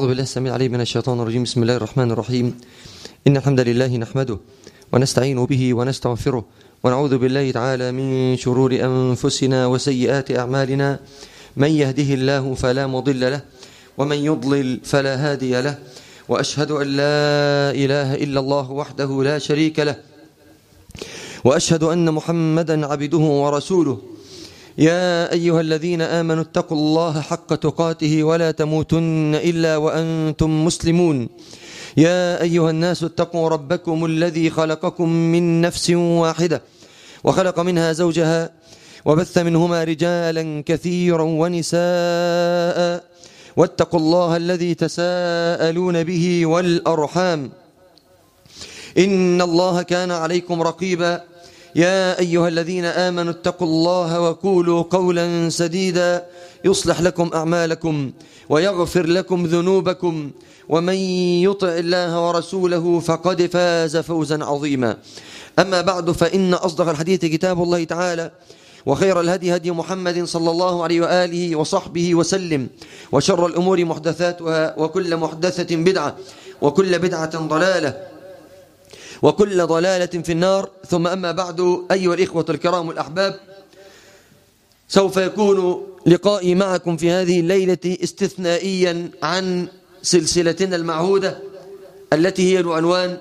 بالله السميع العليم من الشيطان الرجيم بسم الله الرحمن الرحيم إن الحمد لله نحمده ونستعين به ونستغفره ونعوذ بالله تعالى من شرور أنفسنا وسيئات أعمالنا من يهده الله فلا مضل له ومن يضلل فلا هادي له وأشهد أن لا إله إلا الله وحده لا شريك له وأشهد أن محمدا عبده ورسوله يا أيها الذين آمنوا اتقوا الله حق تقاته ولا تموتن إلا وأنتم مسلمون يا أيها الناس اتقوا ربكم الذي خلقكم من نفس واحدة وخلق منها زوجها وبث منهما رجالا كثيرا ونساء واتقوا الله الذي تساءلون به والأرحام إن الله كان عليكم رقيبا يا أيها الذين آمنوا اتقوا الله وقولوا قولا سديدا يصلح لكم أعمالكم ويغفر لكم ذنوبكم ومن يطع الله ورسوله فقد فاز فوزا عظيما أما بعد فإن أصدق الحديث كتاب الله تعالى وخير الهدي هدي محمد صلى الله عليه وآله وصحبه وسلم وشر الأمور محدثاتها وكل محدثة بدعة وكل بدعة ضلالة وكل ضلالة في النار ثم أما بعد أيها الإخوة الكرام الأحباب سوف يكون لقائي معكم في هذه الليلة استثنائيا عن سلسلتنا المعهودة التي هي العنوان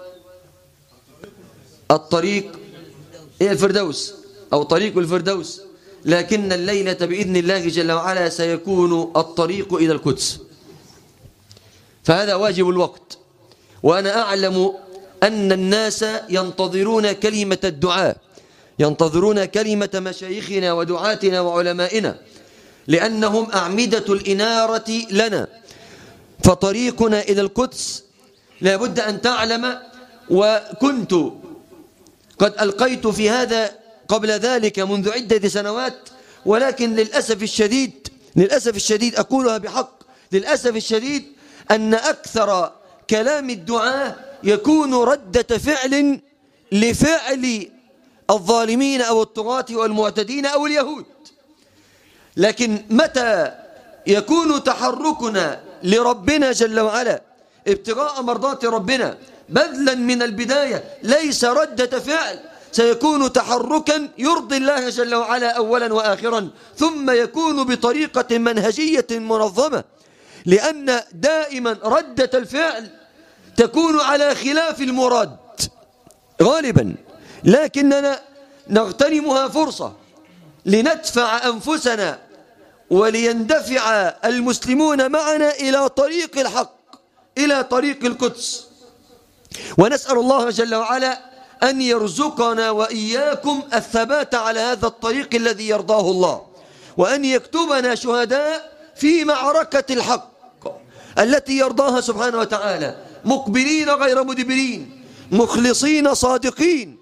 الطريق هي الفردوس أو طريق الفردوس لكن الليلة بإذن الله جل وعلا سيكون الطريق إلى القدس فهذا واجب الوقت وأنا أعلم أن الناس ينتظرون كلمة الدعاء ينتظرون كلمة مشايخنا ودعاتنا وعلمائنا لأنهم أعمدة الإنارة لنا فطريقنا إلى القدس لابد أن تعلم وكنت قد ألقيت في هذا قبل ذلك منذ عدة سنوات ولكن للأسف الشديد للأسف الشديد أقولها بحق للأسف الشديد أن أكثر كلام الدعاء يكون ردة فعل لفعل الظالمين أو الطغاة والمعتدين أو اليهود لكن متى يكون تحركنا لربنا جل وعلا ابتغاء مرضات ربنا بذلا من البداية ليس ردة فعل سيكون تحركا يرضي الله جل وعلا أولا وآخرا ثم يكون بطريقة منهجية منظمة لأن دائما ردة الفعل تكون على خلاف المراد غالبا لكننا نغتنمها فرصة لندفع أنفسنا وليندفع المسلمون معنا إلى طريق الحق إلى طريق القدس ونسأل الله جل وعلا أن يرزقنا وإياكم الثبات على هذا الطريق الذي يرضاه الله وأن يكتبنا شهداء في معركة الحق التي يرضاها سبحانه وتعالى مقبلين غير مدبرين مخلصين صادقين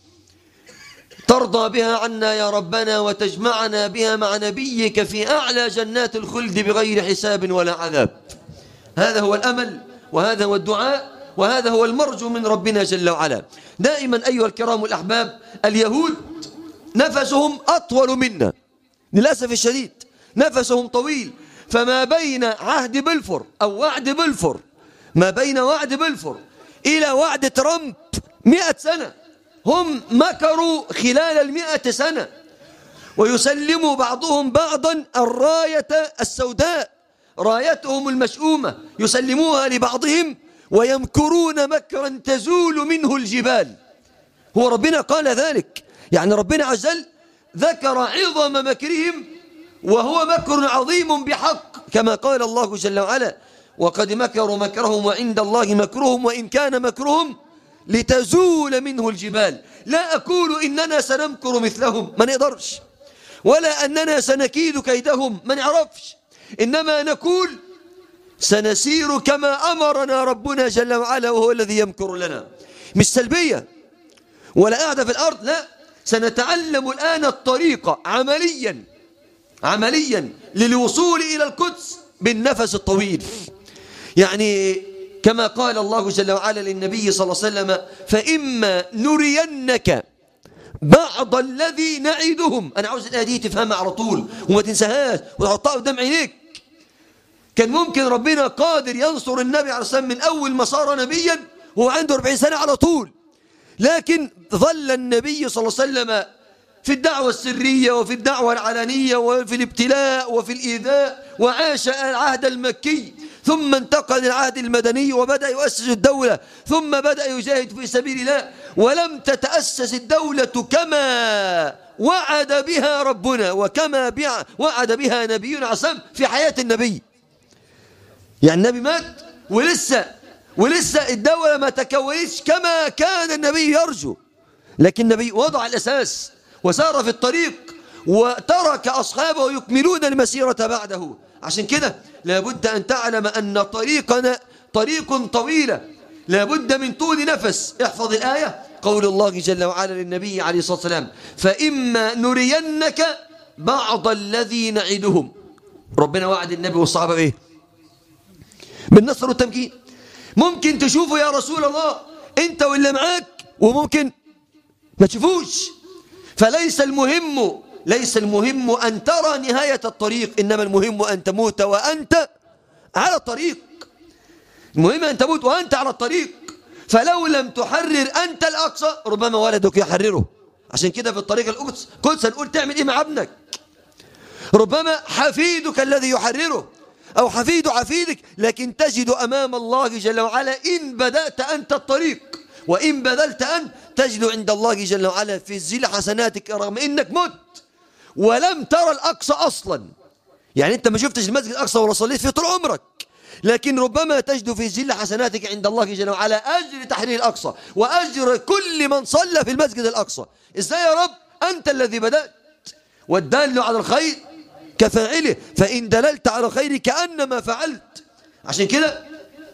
ترضى بها عنا يا ربنا وتجمعنا بها مع نبيك في أعلى جنات الخلد بغير حساب ولا عذاب هذا هو الأمل وهذا هو الدعاء وهذا هو المرجو من ربنا جل وعلا دائما أيها الكرام الأحباب اليهود نفسهم أطول منا للأسف الشديد نفسهم طويل فما بين عهد بلفور أو وعد بلفور ما بين وعد بلفور إلى وعد ترامب مئة سنة هم مكروا خلال المئة سنة ويسلم بعضهم بعضا الراية السوداء رايتهم المشؤومة يسلموها لبعضهم ويمكرون مكرا تزول منه الجبال هو ربنا قال ذلك يعني ربنا عز وجل ذكر عظم مكرهم وهو مكر عظيم بحق كما قال الله جل وعلا وقد مكروا مكرهم وعند الله مكرهم وإن كان مكرهم لتزول منه الجبال لا أقول إننا سنمكر مثلهم ما نقدرش ولا أننا سنكيد كيدهم ما نعرفش إنما نقول سنسير كما أمرنا ربنا جل وعلا وهو الذي يمكر لنا مش سلبية ولا قاعدة في الأرض لا سنتعلم الآن الطريقة عمليا عمليا للوصول إلى القدس بالنفس الطويل يعني كما قال الله جل وعلا للنبي صلى الله عليه وسلم فإما نرينك بعض الذي نعدهم أنا عاوز الآية دي تفهمها على طول وما تنساهاش وتحطها قدام عينيك كان ممكن ربنا قادر ينصر النبي عليه الصلاة من أول ما صار نبيا وهو عنده 40 سنة على طول لكن ظل النبي صلى الله عليه وسلم في الدعوة السرية وفي الدعوة العلنية وفي الابتلاء وفي الإيذاء وعاش العهد المكي ثم انتقل للعهد المدني وبدأ يؤسس الدولة ثم بدأ يجاهد في سبيل الله ولم تتأسس الدولة كما وعد بها ربنا وكما وعد بها نبينا عصام في حياة النبي يعني النبي مات ولسه ولسه الدولة ما تكونتش كما كان النبي يرجو لكن النبي وضع الأساس وسار في الطريق وترك أصحابه يكملون المسيرة بعده عشان كده لابد أن تعلم أن طريقنا طريق طويلة لابد من طول نفس احفظ الآية قول الله جل وعلا للنبي عليه الصلاة والسلام فإما نرينك بعض الذي نعدهم ربنا وعد النبي والصحابة بإيه بالنصر والتمكين ممكن تشوفه يا رسول الله انت واللي معاك وممكن ما تشوفوش فليس المهم ليس المهم أن ترى نهاية الطريق إنما المهم أن تموت وأنت على الطريق المهم أن تموت وأنت على الطريق فلو لم تحرر أنت الأقصى ربما ولدك يحرره عشان كده في الطريق القدس قدس نقول تعمل إيه مع ابنك ربما حفيدك الذي يحرره أو حفيد حفيدك لكن تجد أمام الله جل وعلا إن بدأت أنت الطريق وإن بذلت أنت تجد عند الله جل وعلا في الزل حسناتك رغم إنك مت ولم ترى الأقصى أصلا يعني أنت ما شفتش المسجد الأقصى ولا صليت فيه طول عمرك لكن ربما تجد في زل حسناتك عند الله جل وعلا أجر تحرير الأقصى وأجر كل من صلى في المسجد الأقصى إزاي يا رب أنت الذي بدأت والدال على الخير كفاعله فإن دللت على الخير كأنما فعلت عشان كده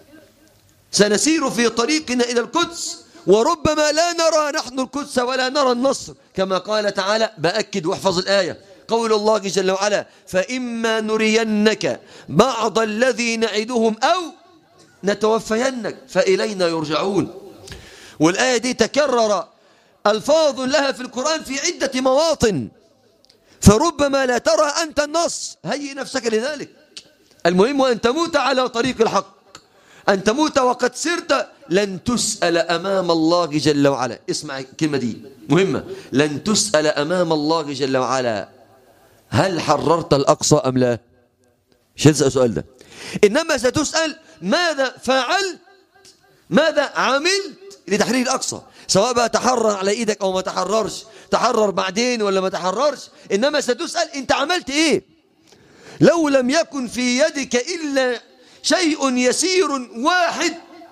سنسير في طريقنا إلى القدس وربما لا نرى نحن القدس ولا نرى النصر كما قال تعالى بأكد واحفظ الآية قول الله جل وعلا فإما نرينك بعض الذي نعدهم أو نتوفينك فإلينا يرجعون والآية دي تكرر ألفاظ لها في القرآن في عدة مواطن فربما لا ترى أنت النص هيئ نفسك لذلك المهم أن تموت على طريق الحق أن تموت وقد سرت لن تسأل أمام الله جل وعلا اسمع الكلمة دي مهمة لن تسأل أمام الله جل وعلا هل حررت الأقصى أم لا مش هتسأل السؤال ده إنما ستسأل ماذا فعلت ماذا عملت لتحرير الأقصى سواء بقى تحرر على إيدك أو ما تحررش تحرر بعدين ولا ما تحررش إنما ستسأل أنت عملت إيه لو لم يكن في يدك إلا شيء يسير واحد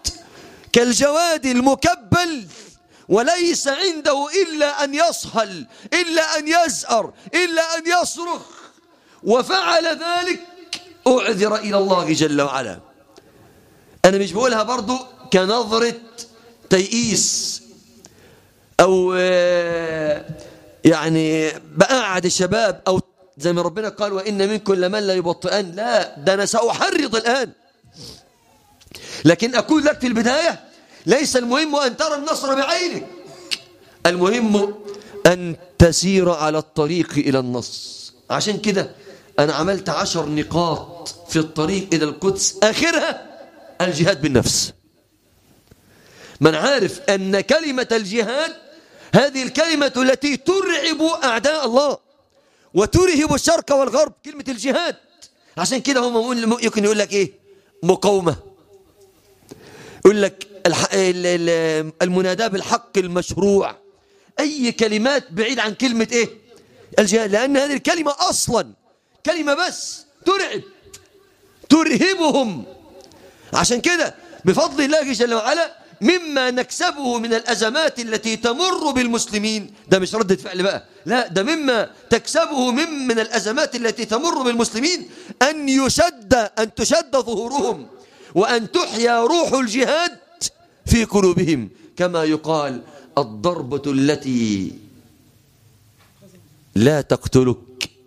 كالجواد المكبل وليس عنده إلا أن يصهل إلا أن يزأر إلا أن يصرخ وفعل ذلك أعذر إلى الله جل وعلا أنا مش بقولها برضو كنظرة تيئيس أو يعني بقعد الشباب أو زي ما ربنا قال وإن منكم لمن لا يبطئن لا ده أنا سأحرض الآن لكن أقول لك في البداية ليس المهم أن ترى النصر بعينك المهم أن تسير على الطريق إلى النص عشان كده أنا عملت عشر نقاط في الطريق إلى القدس آخرها الجهاد بالنفس من عارف أن كلمة الجهاد هذه الكلمة التي ترعب أعداء الله وترهب الشرق والغرب كلمة الجهاد عشان كده هم يمكن يقول لك إيه مقاومة يقول لك المناداة بالحق المشروع أي كلمات بعيد عن كلمة إيه الجهاد لأن هذه الكلمة أصلا كلمة بس ترعب ترهبهم عشان كده بفضل الله جل وعلا مما نكسبه من الأزمات التي تمر بالمسلمين ده مش ردة فعل بقى لا ده مما تكسبه من, من الأزمات التي تمر بالمسلمين أن يشد أن تشد ظهورهم وأن تحيا روح الجهاد في قلوبهم كما يقال الضربة التي لا تقتلك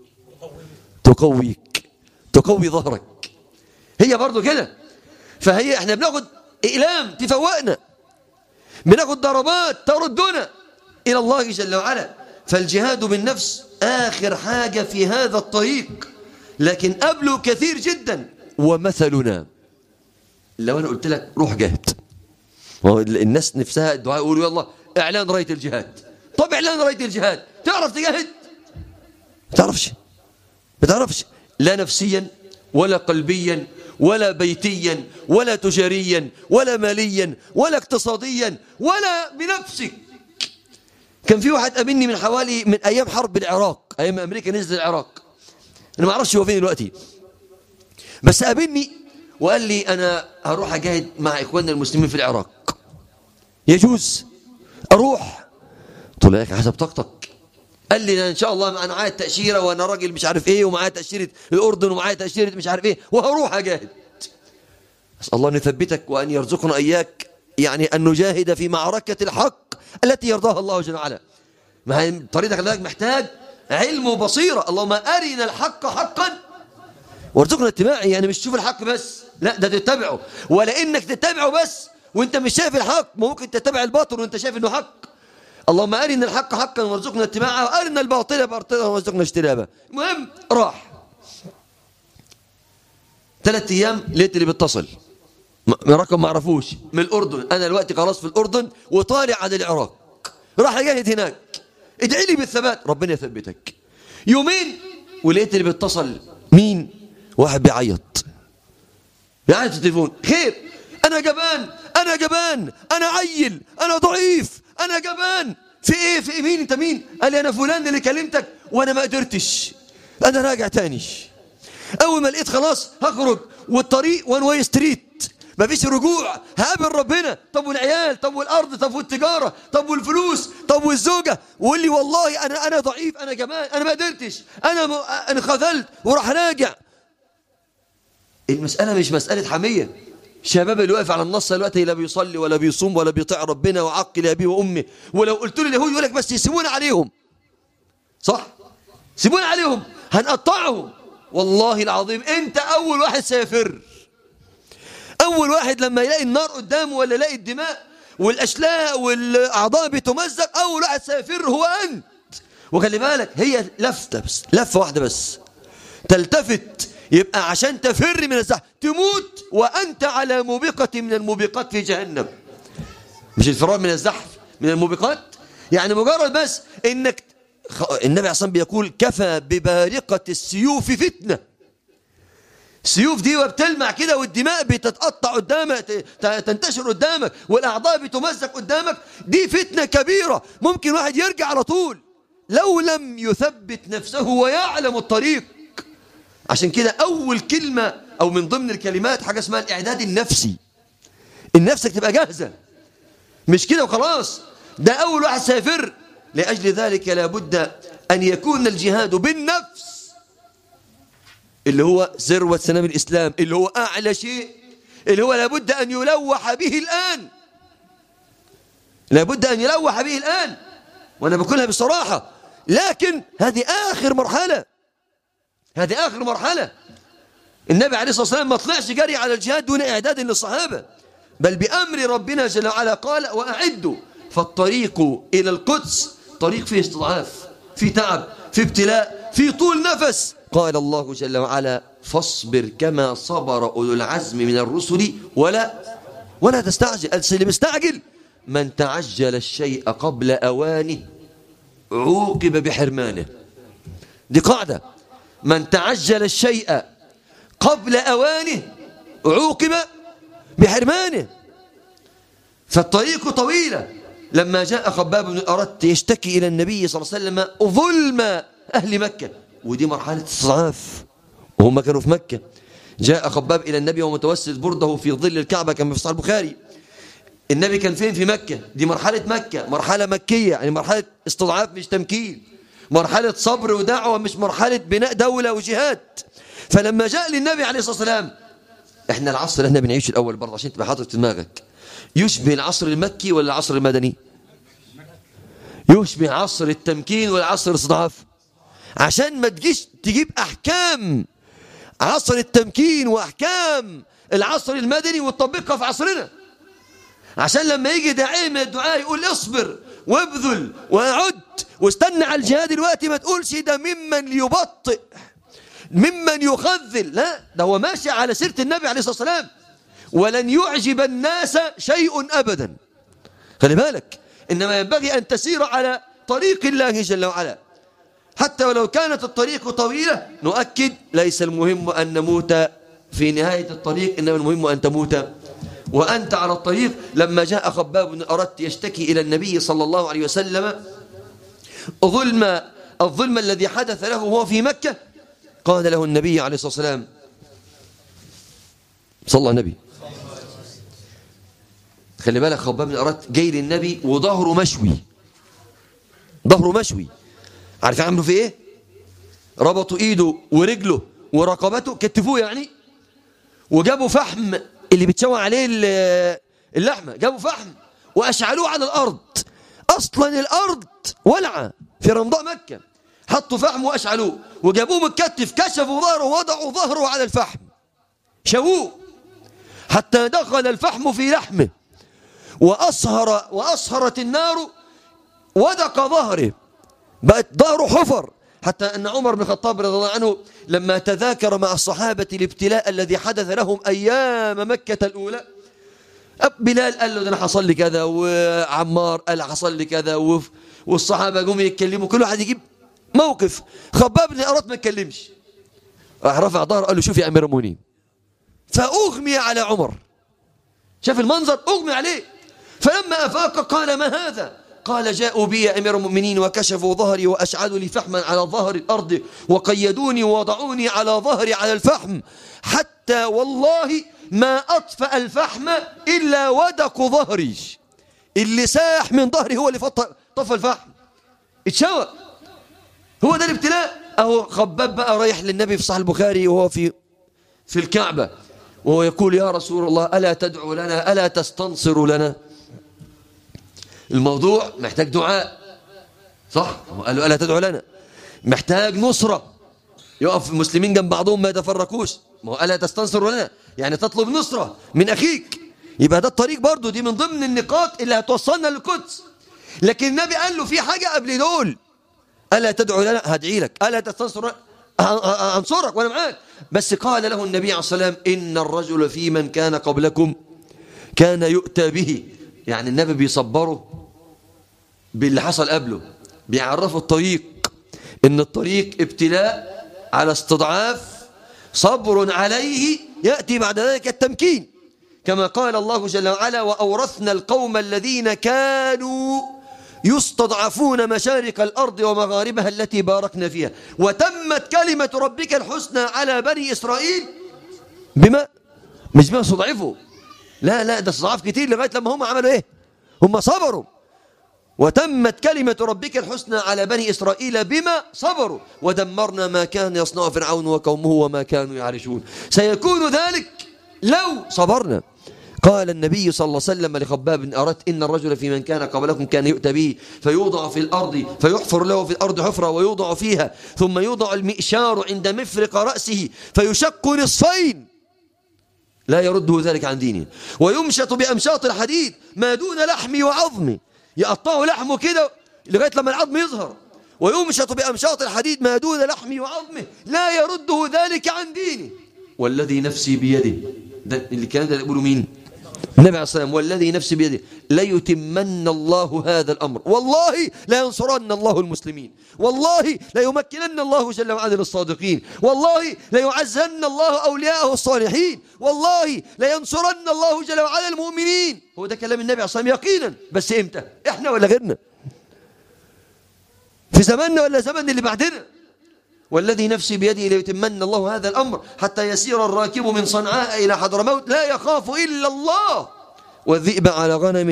تقويك تقوي ظهرك هي برضو كده فهي احنا بناخد إقلام تفوقنا بناخد ضربات تردنا إلى الله جل وعلا فالجهاد بالنفس آخر حاجة في هذا الطريق لكن قبله كثير جدا ومثلنا لو أنا قلت لك روح جاهد الناس نفسها الدعاء يقولوا يلا إعلان راية الجهاد طب إعلان راية الجهاد تعرف تجاهد ما تعرفش ما تعرفش لا نفسيا ولا قلبيا ولا بيتيا ولا تجاريا ولا ماليا ولا اقتصاديا ولا بنفسك كان في واحد قابلني من حوالي من ايام حرب العراق ايام امريكا نزل العراق انا ما اعرفش هو فين دلوقتي بس قابلني وقال لي انا هروح اجاهد مع اخواننا المسلمين في العراق يجوز اروح قلت له حسب طاقتك قال لي ان شاء الله انا معايا التاشيره وانا راجل مش عارف ايه ومعايا تاشيره الاردن ومعايا تاشيره مش عارف ايه وهروح اجاهد اسال الله ان يثبتك وان يرزقنا اياك يعني ان نجاهد في معركه الحق التي يرضاها الله جل وعلا ما هي طريقك خلي محتاج علم وبصيره اللهم ارنا الحق حقا وارزقنا اتباعه يعني مش تشوف الحق بس لا ده تتبعه ولا انك تتبعه بس وانت مش شايف الحق ممكن تتبع الباطل وانت شايف انه حق اللهم أرنا الحق حقا وارزقنا اتباعه وأرنا الباطل باطلا وارزقنا اجتنابه المهم راح ثلاث أيام لقيت اللي بيتصل رقم ما اعرفوش من الأردن أنا دلوقتي خلاص في الأردن وطالع على العراق راح أجاهد هناك ادعي لي بالثبات ربنا يثبتك يومين ولقيت اللي بيتصل مين واحد بيعيط بيعيط في التليفون خير أنا جبان أنا جبان أنا عيل أنا ضعيف أنا جبان في إيه في إيه مين أنت مين قال لي أنا فلان اللي كلمتك وأنا ما قدرتش أنا راجع تاني أول ما لقيت خلاص هخرج والطريق وان واي ستريت مفيش رجوع هقابل ربنا طب والعيال طب والارض طب والتجاره طب والفلوس طب والزوجه وقول لي والله انا انا ضعيف انا جمال انا ما قدرتش انا م... انا خذلت وراح راجع المساله مش مساله حميه شباب اللي واقف على النص دلوقتي لا بيصلي ولا بيصوم ولا بيطيع ربنا وعقل ابيه وامه ولو قلت له اليهود يقول لك بس يسيبونا عليهم صح سيبونا عليهم هنقطعهم والله العظيم انت اول واحد سيفر اول واحد لما يلاقي النار قدامه ولا يلاقي الدماء والاشلاء والاعضاء بتمزق اول واحد سيفر هو انت وخلي بالك هي لفته بس لفه واحده بس تلتفت يبقى عشان تفر من الزحف تموت وأنت على موبقة من الموبقات في جهنم مش الفرار من الزحف من الموبقات يعني مجرد بس انك النبي عليه الصلاه بيقول كفى ببارقة السيوف فتنة السيوف دي وبتلمع كده والدماء بتتقطع قدامك تنتشر قدامك والأعضاء بتمزق قدامك دي فتنة كبيرة ممكن واحد يرجع على طول لو لم يثبت نفسه ويعلم الطريق عشان كده أول كلمة أو من ضمن الكلمات حاجة اسمها الإعداد النفسي النفسك تبقى جاهزة مش كده وخلاص ده أول واحد سيفر لأجل ذلك لابد أن يكون الجهاد بالنفس اللي هو ذروة سنام الإسلام اللي هو أعلى شيء اللي هو لابد أن يلوح به الآن لابد أن يلوح به الآن وأنا بقولها بصراحة لكن هذه آخر مرحلة هذه آخر مرحلة النبي عليه الصلاة والسلام ما طلعش جري على الجهاد دون إعداد للصحابة بل بأمر ربنا جل وعلا قال وأعدوا فالطريق إلى القدس طريق فيه استضعاف في تعب في ابتلاء في طول نفس قال الله جل وعلا فاصبر كما صبر أولو العزم من الرسل ولا ولا تستعجل اللي مستعجل من تعجل الشيء قبل أوانه عوقب بحرمانه دي قاعدة من تعجل الشيء قبل أوانه عوقب بحرمانه فالطريق طويلة لما جاء خباب بن الأرت يشتكي إلى النبي صلى الله عليه وسلم ظلم أهل مكة ودي مرحلة استضعاف وهم كانوا في مكة جاء خباب إلى النبي ومتوسد برده في ظل الكعبة كما في صحيح البخاري النبي كان فين في مكة دي مرحلة مكة مرحلة مكية يعني مرحلة استضعاف مش تمكين مرحلة صبر ودعوة مش مرحلة بناء دولة وجهاد فلما جاء للنبي عليه الصلاة والسلام احنا العصر اللي احنا بنعيشه الأول برضه عشان تبقى حاطط في دماغك يشبه العصر المكي ولا العصر المدني يشبه عصر التمكين ولا عصر الاستضعاف عشان ما تجيش تجيب أحكام عصر التمكين وأحكام العصر المدني وتطبقها في عصرنا عشان لما يجي داعي من الدعاء يقول اصبر وابذل واعد واستنى على الجهاد دلوقتي ما تقولش ده ممن يبطئ ممن يخذل لا ده هو ماشي على سيرة النبي عليه الصلاة والسلام ولن يعجب الناس شيء أبدا خلي بالك إنما ينبغي أن تسير على طريق الله جل وعلا حتى ولو كانت الطريق طويلة نؤكد ليس المهم أن نموت في نهاية الطريق إنما المهم أن تموت وأنت على الطريق لما جاء خباب بن أردت يشتكي إلى النبي صلى الله عليه وسلم ظلم الظلم الذي حدث له وهو في مكة قال له النبي عليه الصلاة والسلام صلى الله النبي خلي بالك خباب بن أردت جاي للنبي وظهره مشوي ظهره مشوي عارف عملوا في ايه ربطوا ايده ورجله ورقبته كتفوه يعني وجابوا فحم اللي بتشوى عليه اللحمة جابوا فحم وأشعلوه على الأرض أصلا الأرض ولعة في رمضاء مكة حطوا فحم وأشعلوه وجابوه متكتف كشفوا ظهره ووضعوا ظهره على الفحم شووه حتى دخل الفحم في لحمه وأصهر وأصهرت النار ودق ظهره بقت ظهره حفر حتى أن عمر بن الخطاب رضي الله عنه لما تذاكر مع الصحابة الابتلاء الذي حدث لهم أيام مكة الأولى بلال قال له ده أنا حصل لي كذا وعمار قال حصل لي كذا والصحابة قوموا يتكلموا كل واحد يجيب موقف خباب بن أراد ما يتكلمش راح رفع ظهره قال له شوف يا أمير المؤمنين فأغمي على عمر شاف المنظر أغمي عليه فلما أفاق قال ما هذا قال جاءوا بي يا أمير المؤمنين وكشفوا ظهري وأشعلوا لي فحما على ظهر الأرض وقيدوني ووضعوني على ظهري على الفحم حتى والله ما أطفأ الفحم إلا ودق ظهري اللي ساح من ظهري هو اللي طفى الفحم اتشوى هو ده الابتلاء أهو خباب بقى رايح للنبي في صحيح البخاري وهو في في الكعبة وهو يقول يا رسول الله ألا تدعو لنا ألا تستنصر لنا الموضوع محتاج دعاء صح قال له ألا تدعو لنا محتاج نصرة يقف المسلمين جنب بعضهم ما يتفرقوش ما هو ألا تستنصر لنا يعني تطلب نصرة من أخيك يبقى ده الطريق برضو دي من ضمن النقاط اللي هتوصلنا للقدس لكن النبي قال له في حاجة قبل دول ألا تدعو لنا هدعي لك ألا تستنصر أنصرك وأنا معاك بس قال له النبي عليه الصلاة والسلام إن الرجل في من كان قبلكم كان يؤتى به يعني النبي بيصبره باللي حصل قبله بيعرفوا الطريق ان الطريق ابتلاء على استضعاف صبر عليه يأتي بعد ذلك التمكين كما قال الله جل وعلا وأورثنا القوم الذين كانوا يستضعفون مشارق الأرض ومغاربها التي باركنا فيها وتمت كلمة ربك الحسنى على بني إسرائيل بما مش بما استضعفوا لا لا ده استضعاف كتير لغاية لما هم عملوا ايه هم صبروا وتمت كلمة ربك الحسنى على بني إسرائيل بما صبروا ودمرنا ما كان يصنع فرعون وقومه وما كانوا يعرشون سيكون ذلك لو صبرنا قال النبي صلى الله عليه وسلم لخباب أردت إن الرجل في من كان قبلكم كان يؤتى به فيوضع في الأرض فيحفر له في الأرض حفرة ويوضع فيها ثم يوضع المئشار عند مفرق رأسه فيشق نصفين لا يرده ذلك عن دينه ويمشط بأمشاط الحديد ما دون لحمي وعظمي يقطعوا لحمه كده لغاية لما العظم يظهر ويمشط بأمشاط الحديد ما دون لحمه وعظمه لا يرده ذلك عن دينه والذي نفسي بيده ده اللي كان ده يقولوا مين النبي عليه الصلاة والسلام والذي نفسي بيده ليتمن الله هذا الأمر والله لا ينصرن الله المسلمين والله لا يمكنن الله جل وعلا للصادقين والله لا يعزن الله أولياءه الصالحين والله لا ينصرن الله جل وعلا المؤمنين هو ده كلام النبي عليه الصلاة والسلام يقينا بس إمتى إحنا ولا غيرنا في زماننا ولا زمن اللي بعدنا والذي نفسي بيده ليتمن الله هذا الأمر حتى يسير الراكب من صنعاء إلى حضرموت لا يخاف إلا الله والذئب على غنمه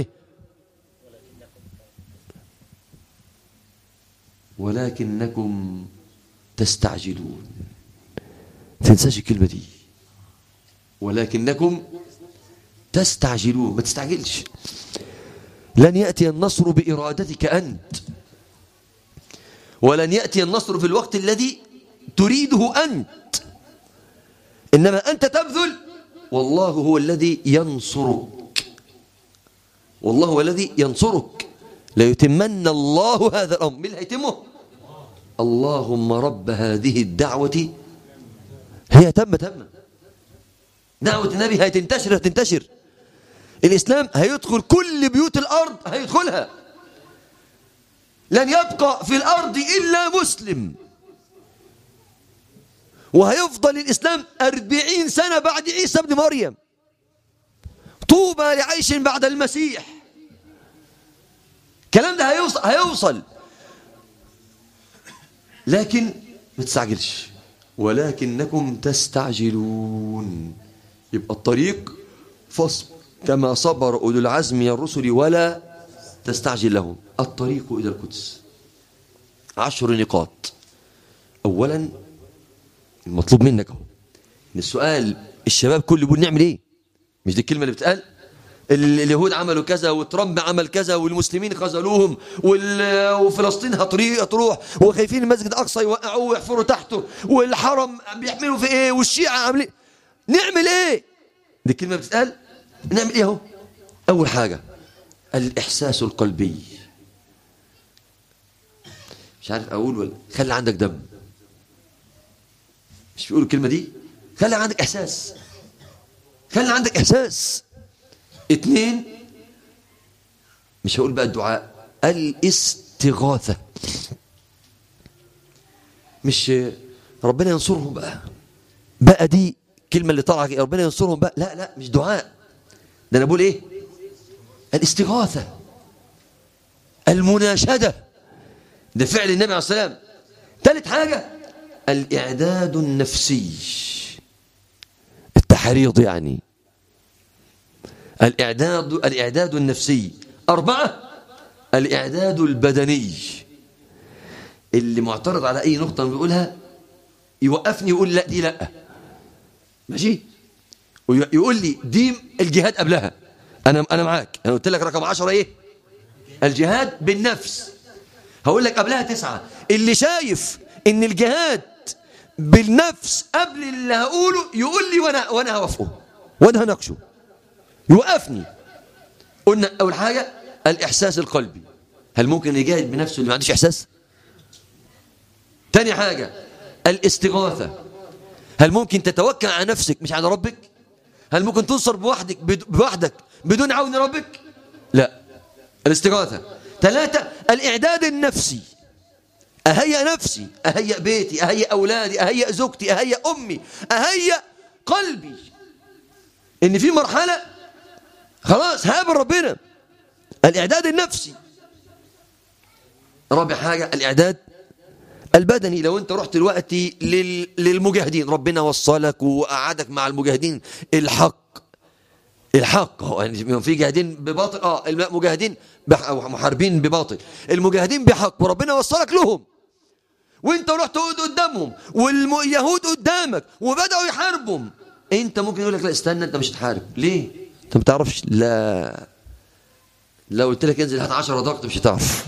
ولكنكم تستعجلون تنساش الكلمة دي ولكنكم تستعجلون ما تستعجلش لن يأتي النصر بإرادتك أنت ولن يأتي النصر في الوقت الذي تريده أنت إنما أنت تبذل والله هو الذي ينصرك والله هو الذي ينصرك ليتمن الله هذا الأمر من هيتمه اللهم رب هذه الدعوة هي تم تم دعوة النبي هتنتشر هتنتشر الإسلام هيدخل كل بيوت الأرض هيدخلها لن يبقى في الأرض إلا مسلم وهيفضل الإسلام أربعين سنة بعد عيسى ابن مريم طوبى لعيش بعد المسيح الكلام ده هيوصل, هيوصل لكن ما تستعجلش ولكنكم تستعجلون يبقى الطريق فصل كما صبر أولو العزم من الرسل ولا تستعجل لهم الطريق إلى القدس عشر نقاط أولا المطلوب منك اهو السؤال الشباب كله بيقول نعمل ايه مش دي الكلمه اللي بتقال اليهود عملوا كذا وترامب عمل كذا والمسلمين خذلوهم وفلسطين هتروح وخايفين المسجد الاقصى يوقعوه ويحفروا تحته والحرم بيحملوا في ايه والشيعه عاملين نعمل ايه دي الكلمه بتتقال نعمل ايه اهو اول حاجه الاحساس القلبي مش عارف اقول ولا خلي عندك دم مش بيقولوا الكلمه دي خلي عندك احساس خلي عندك احساس اتنين مش هقول بقى الدعاء الاستغاثة مش ربنا ينصرهم بقى بقى دي كلمة اللي طالعة ربنا ينصرهم بقى لا لا مش دعاء ده انا بقول ايه الاستغاثة المناشدة ده فعل النبي عليه الصلاة والسلام ثالث حاجة الإعداد النفسي التحريض يعني الإعداد الإعداد النفسي أربعة الإعداد البدني اللي معترض على أي نقطة بيقولها يوقفني يقول لا دي لا ماشي ويقول لي دي الجهاد قبلها أنا أنا معاك أنا قلت لك رقم عشرة إيه الجهاد بالنفس هقول لك قبلها تسعة اللي شايف إن الجهاد بالنفس قبل اللي هقوله يقول لي وأنا وأنا هوافقه وأنا هناقشه يوقفني قلنا أول حاجة الإحساس القلبي هل ممكن يجاهد بنفسه اللي ما عندوش إحساس تاني حاجة الاستغاثة هل ممكن تتوكل على نفسك مش على ربك هل ممكن تنصر بوحدك بوحدك بدون عون ربك لا الاستغاثة ثلاثة الإعداد النفسي أهيأ نفسي أهيأ بيتي أهيأ أولادي أهيأ زوجتي أهيأ أمي أهيأ قلبي إن في مرحلة خلاص هابل ربنا الإعداد النفسي رابع حاجة الإعداد البدني لو انت رحت دلوقتي لل... للمجاهدين ربنا وصلك وقعدك مع المجاهدين الحق الحق هو يعني في جاهدين بباطل اه المجاهدين بح... محاربين بباطل المجاهدين بحق وربنا وصلك لهم وانت رحت تقعد قدامهم واليهود قدامك وبداوا يحاربهم انت ممكن يقول لك لا استنى انت مش هتحارب ليه انت ما تعرفش لا لو قلت لك انزل هات 10 ضغط مش هتعرف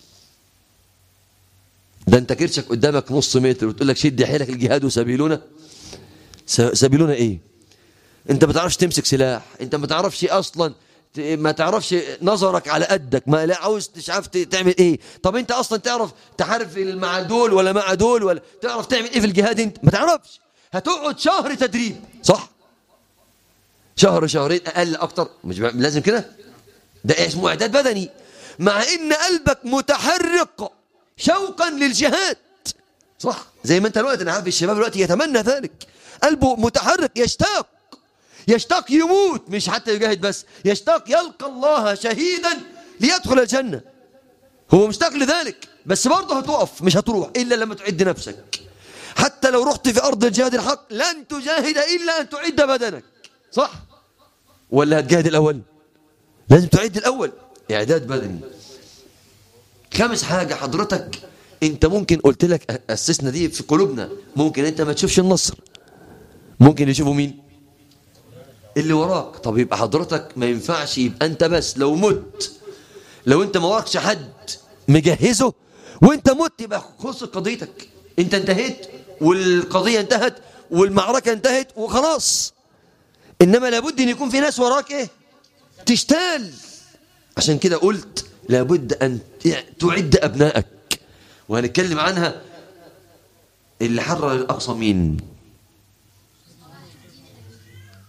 ده انت كرشك قدامك نص متر وتقول لك شد حيلك الجهاد وسبيلونا سبيلونا ايه انت ما تعرفش تمسك سلاح انت ما تعرفش اصلا ما تعرفش نظرك على قدك ما لا عاوز مش عارف تعمل ايه طب انت اصلا تعرف تحارب مع دول ولا مع دول ولا تعرف تعمل ايه في الجهاد انت ما تعرفش هتقعد شهر تدريب صح شهر شهرين اقل اكتر مش لازم كده ده اسمه اعداد بدني مع ان قلبك متحرك شوقا للجهاد صح زي ما انت دلوقتي انا عارف الشباب دلوقتي يتمنى ذلك قلبه متحرك يشتاق يشتاق يموت مش حتى يجاهد بس يشتاق يلقى الله شهيدا ليدخل الجنة هو مشتاق لذلك بس برضه هتقف مش هتروح إلا لما تعد نفسك حتى لو رحت في أرض الجهاد الحق لن تجاهد إلا أن تعد بدنك صح ولا هتجاهد الأول لازم تعد الأول إعداد بدني خامس حاجة حضرتك انت ممكن قلت لك أسسنا دي في قلوبنا ممكن انت ما تشوفش النصر ممكن يشوفوا مين اللي وراك طب يبقى حضرتك ما ينفعش يبقى انت بس لو مت لو انت ما وراكش حد مجهزه وانت مت يبقى خلص قضيتك انت انتهيت والقضية انتهت والمعركة انتهت وخلاص انما لابد ان يكون في ناس وراك ايه تشتال عشان كده قلت لابد ان تعد ابنائك وهنتكلم عنها اللي حرر الاقصى مين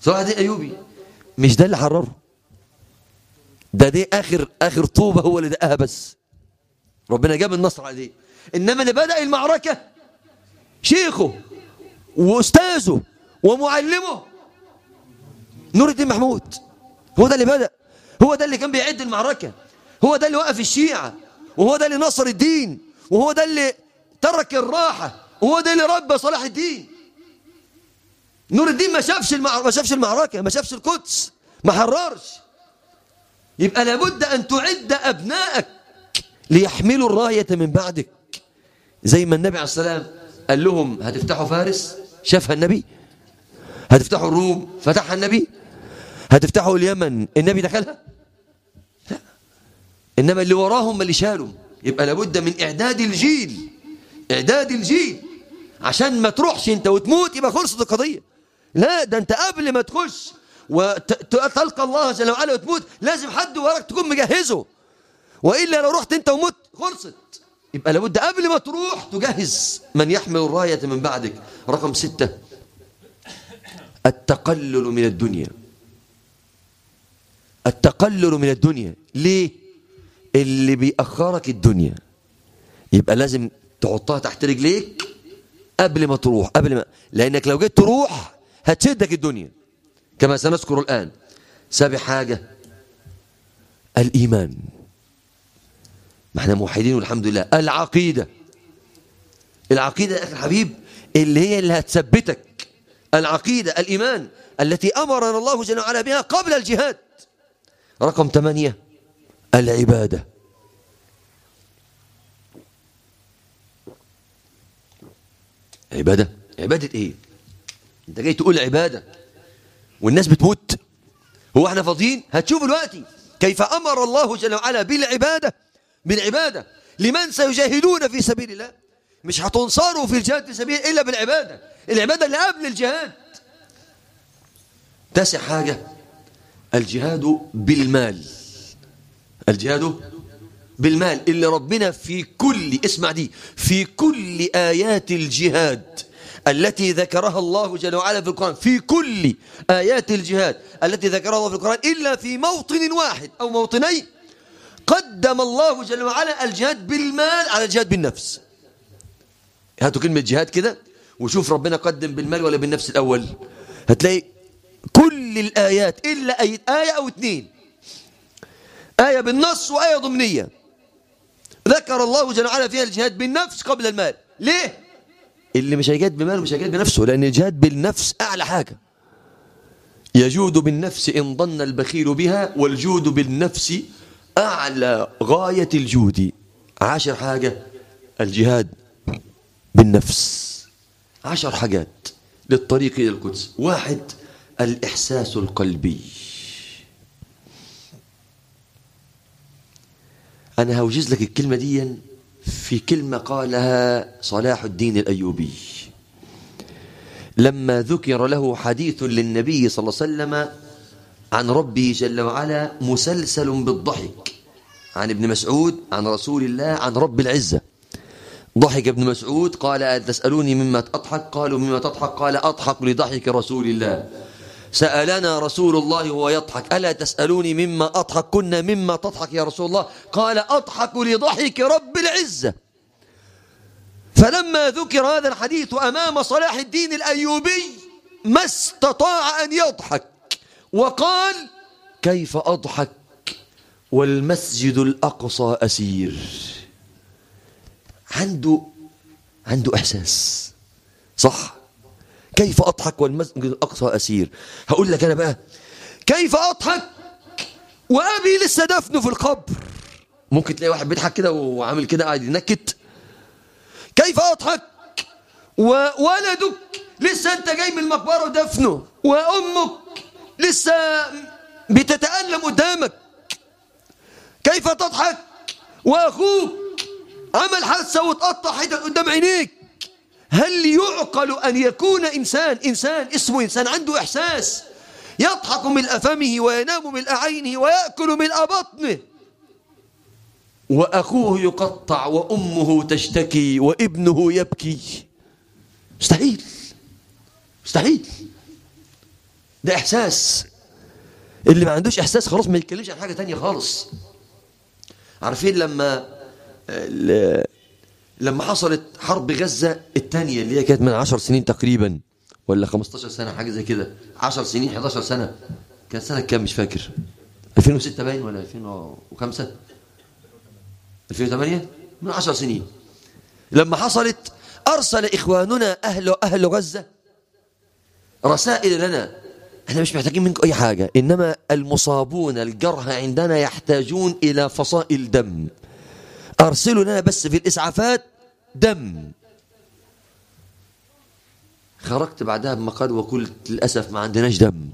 صلاح الدين الأيوبي مش ده اللي حرره ده دي آخر آخر طوبة هو اللي دقها بس ربنا جاب النصر عليه إنما اللي بدأ المعركة شيخه وأستاذه ومعلمه نور الدين محمود هو ده اللي بدأ هو ده اللي كان بيعد المعركة هو ده اللي وقف الشيعة وهو ده اللي نصر الدين وهو ده اللي ترك الراحة وهو ده اللي ربى صلاح الدين نور الدين ما شافش ما شافش المعركة ما شافش القدس ما حررش يبقى لابد أن تعد أبنائك ليحملوا الراية من بعدك زي ما النبي عليه السلام قال لهم هتفتحوا فارس شافها النبي هتفتحوا الروم فتحها النبي هتفتحوا اليمن النبي دخلها لا إنما اللي وراهم اللي شالوا يبقى لابد من إعداد الجيل إعداد الجيل عشان ما تروحش انت وتموت يبقى خلصت القضية لا ده انت قبل ما تخش وتلقى الله جل وعلا وتموت لازم حد وراك تكون مجهزه وإلا لو رحت انت ومت خلصت يبقى لابد قبل ما تروح تجهز من يحمل الراية من بعدك رقم ستة التقلل من الدنيا التقلل من الدنيا ليه اللي بيأخرك الدنيا يبقى لازم تحطها تحت رجليك قبل ما تروح قبل ما لأنك لو جيت تروح هتشدك الدنيا كما سنذكر الآن سابع حاجة الإيمان ما احنا موحدين والحمد لله العقيدة العقيدة يا أخي الحبيب اللي هي اللي هتثبتك العقيدة الإيمان التي أمرنا الله جل وعلا بها قبل الجهاد رقم ثمانية العبادة عبادة عبادة ايه انت جاي تقول عبادة والناس بتموت هو احنا فاضيين هتشوف دلوقتي كيف أمر الله جل وعلا بالعبادة بالعبادة لمن سيجاهدون في سبيل الله مش هتنصروا في الجهاد في سبيل إلا بالعبادة العبادة اللي قبل الجهاد تاسع حاجة الجهاد بالمال الجهاد بالمال اللي ربنا في كل اسمع دي في كل آيات الجهاد التي ذكرها الله جل وعلا في القرآن في كل آيات الجهاد التي ذكرها الله في القرآن إلا في موطن واحد أو موطنين قدم الله جل وعلا الجهاد بالمال على الجهاد بالنفس هاتوا كلمة جهاد كده وشوف ربنا قدم بالمال ولا بالنفس الأول هتلاقي كل الآيات إلا أي آية أو اثنين آية بالنص وآية ضمنية ذكر الله جل وعلا فيها الجهاد بالنفس قبل المال ليه؟ اللي مش هيجاد بماله مش هيجاد بنفسه لأن الجهاد بالنفس أعلى حاجة يجود بالنفس إن ظن البخيل بها والجود بالنفس أعلى غاية الجود عشر حاجة الجهاد بالنفس عشر حاجات للطريق إلى القدس واحد الإحساس القلبي أنا هوجز لك الكلمة دي في كلمة قالها صلاح الدين الأيوبي لما ذكر له حديث للنبي صلى الله عليه وسلم عن ربه جل وعلا مسلسل بالضحك عن ابن مسعود عن رسول الله عن رب العزة ضحك ابن مسعود قال تسألوني مما أضحك قالوا مما تضحك قال أضحك لضحك رسول الله سألنا رسول الله وهو يضحك ألا تسألوني مما أضحك كنا مما تضحك يا رسول الله قال أضحك لضحك رب العزة فلما ذكر هذا الحديث أمام صلاح الدين الأيوبي ما استطاع أن يضحك وقال كيف أضحك والمسجد الأقصى أسير عنده عنده إحساس صح كيف أضحك والمسجد الأقصى أسير هقول لك أنا بقى كيف أضحك وأبي لسه دفنه في القبر ممكن تلاقي واحد بيضحك كده وعامل كده قاعد ينكت كيف أضحك وولدك لسه أنت جاي من المقبرة ودفنه وأمك لسه بتتألم قدامك كيف تضحك وأخوك عمل حادثة وتقطع حتت قدام عينيك هل يعقل أن يكون إنسان إنسان اسمه إنسان عنده إحساس يضحك من أفمه وينام من عينه ويأكل من بطنه وأخوه يقطع وأمه تشتكي وابنه يبكي مستحيل مستحيل ده إحساس اللي ما عندوش إحساس خلاص ما يتكلمش عن حاجة تانية خالص عارفين لما لما حصلت حرب غزة الثانية اللي هي كانت من 10 سنين تقريبا ولا 15 سنة حاجة زي كده 10 سنين 11 سنة كانت سنة كام مش فاكر 2006 باين ولا 2005 2008 من 10 سنين لما حصلت أرسل إخواننا أهل أهل غزة رسائل لنا احنا مش محتاجين منكم أي حاجة إنما المصابون الجرحى عندنا يحتاجون إلى فصائل دم أرسلوا لنا بس في الإسعافات دم خرجت بعدها بمقال وقلت للأسف ما عندناش دم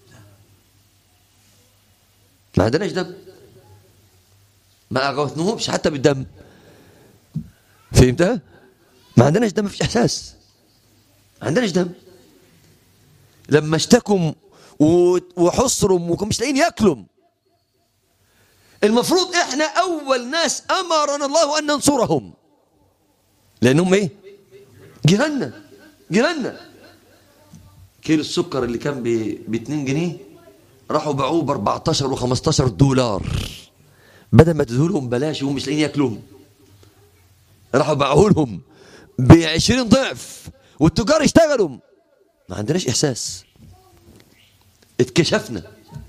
ما عندناش دم ما أغوثنهمش حتى بالدم فهمتها؟ ما عندناش دم مفيش إحساس ما عندناش دم لما اشتكوا وحصروا ومش لاقيين ياكلوا المفروض احنا اول ناس امرنا الله ان ننصرهم لانهم ايه جيراننا جيراننا كيلو السكر اللي كان ب 2 جنيه راحوا باعوه ب 14 و15 دولار بدل ما تدهولهم بلاش وهم مش لاقيين ياكلوهم راحوا باعوه لهم ب 20 ضعف والتجار اشتغلوا ما عندناش احساس اتكشفنا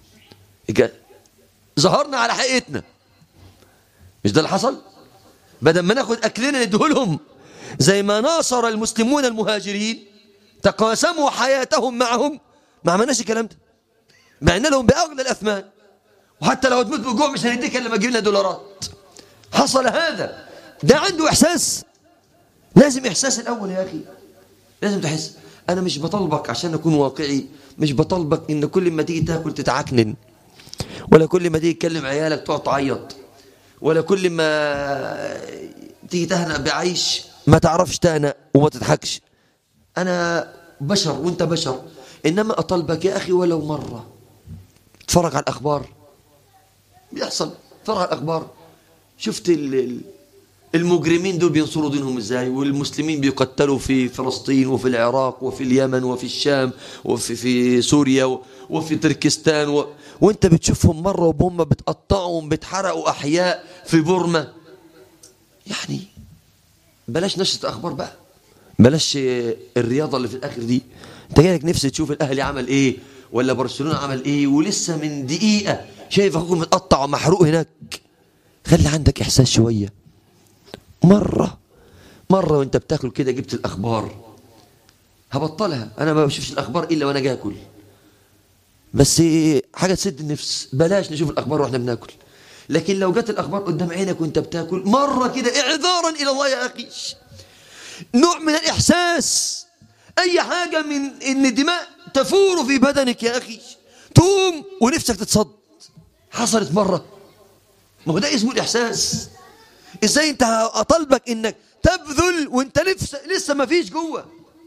ظهرنا على حقيقتنا مش ده اللي حصل بدل ما ناخد اكلنا ندهولهم زي ما ناصر المسلمون المهاجرين تقاسموا حياتهم معهم ما عملناش الكلام ده بعنا لهم باغلى الاثمان وحتى لو تموت بجوع مش هنديك الا لما تجيب لنا دولارات حصل هذا ده عنده احساس لازم احساس الاول يا اخي لازم تحس انا مش بطلبك عشان اكون واقعي مش بطلبك ان كل ما تيجي تاكل تتعكنن ولا كل ما تيجي تكلم عيالك تقعد تعيط ولا كل ما تيجي تهنأ بعيش ما تعرفش تهنأ وما تضحكش انا بشر وانت بشر انما اطلبك يا اخي ولو مره اتفرج على الاخبار بيحصل اتفرج على الاخبار شفت المجرمين دول بينصروا دينهم ازاي والمسلمين بيقتلوا في فلسطين وفي العراق وفي اليمن وفي الشام وفي في سوريا وفي تركستان و... وانت بتشوفهم مرة وهم بتقطعهم بتحرقوا أحياء في بورما يعني بلاش نشرة أخبار بقى بلاش الرياضة اللي في الآخر دي انت جايلك نفسي تشوف الأهلي عمل إيه ولا برشلونة عمل إيه ولسه من دقيقة شايف أخوك متقطع ومحروق هناك خلي عندك إحساس شوية مرة مرة وانت بتاكل كده جبت الأخبار هبطلها أنا ما بشوفش الأخبار إلا وأنا جاكل بس حاجة تسد النفس بلاش نشوف الأخبار وإحنا بناكل لكن لو جت الأخبار قدام عينك وانت بتاكل مرة كده إعذارا إلى الله يا أخي نوع من الإحساس أي حاجة من إن الدماء تفور في بدنك يا أخي تقوم ونفسك تتصد حصلت مرة ما هو ده اسمه الإحساس ازاي انت اطلبك انك تبذل وانت لسه لسه ما فيش جوه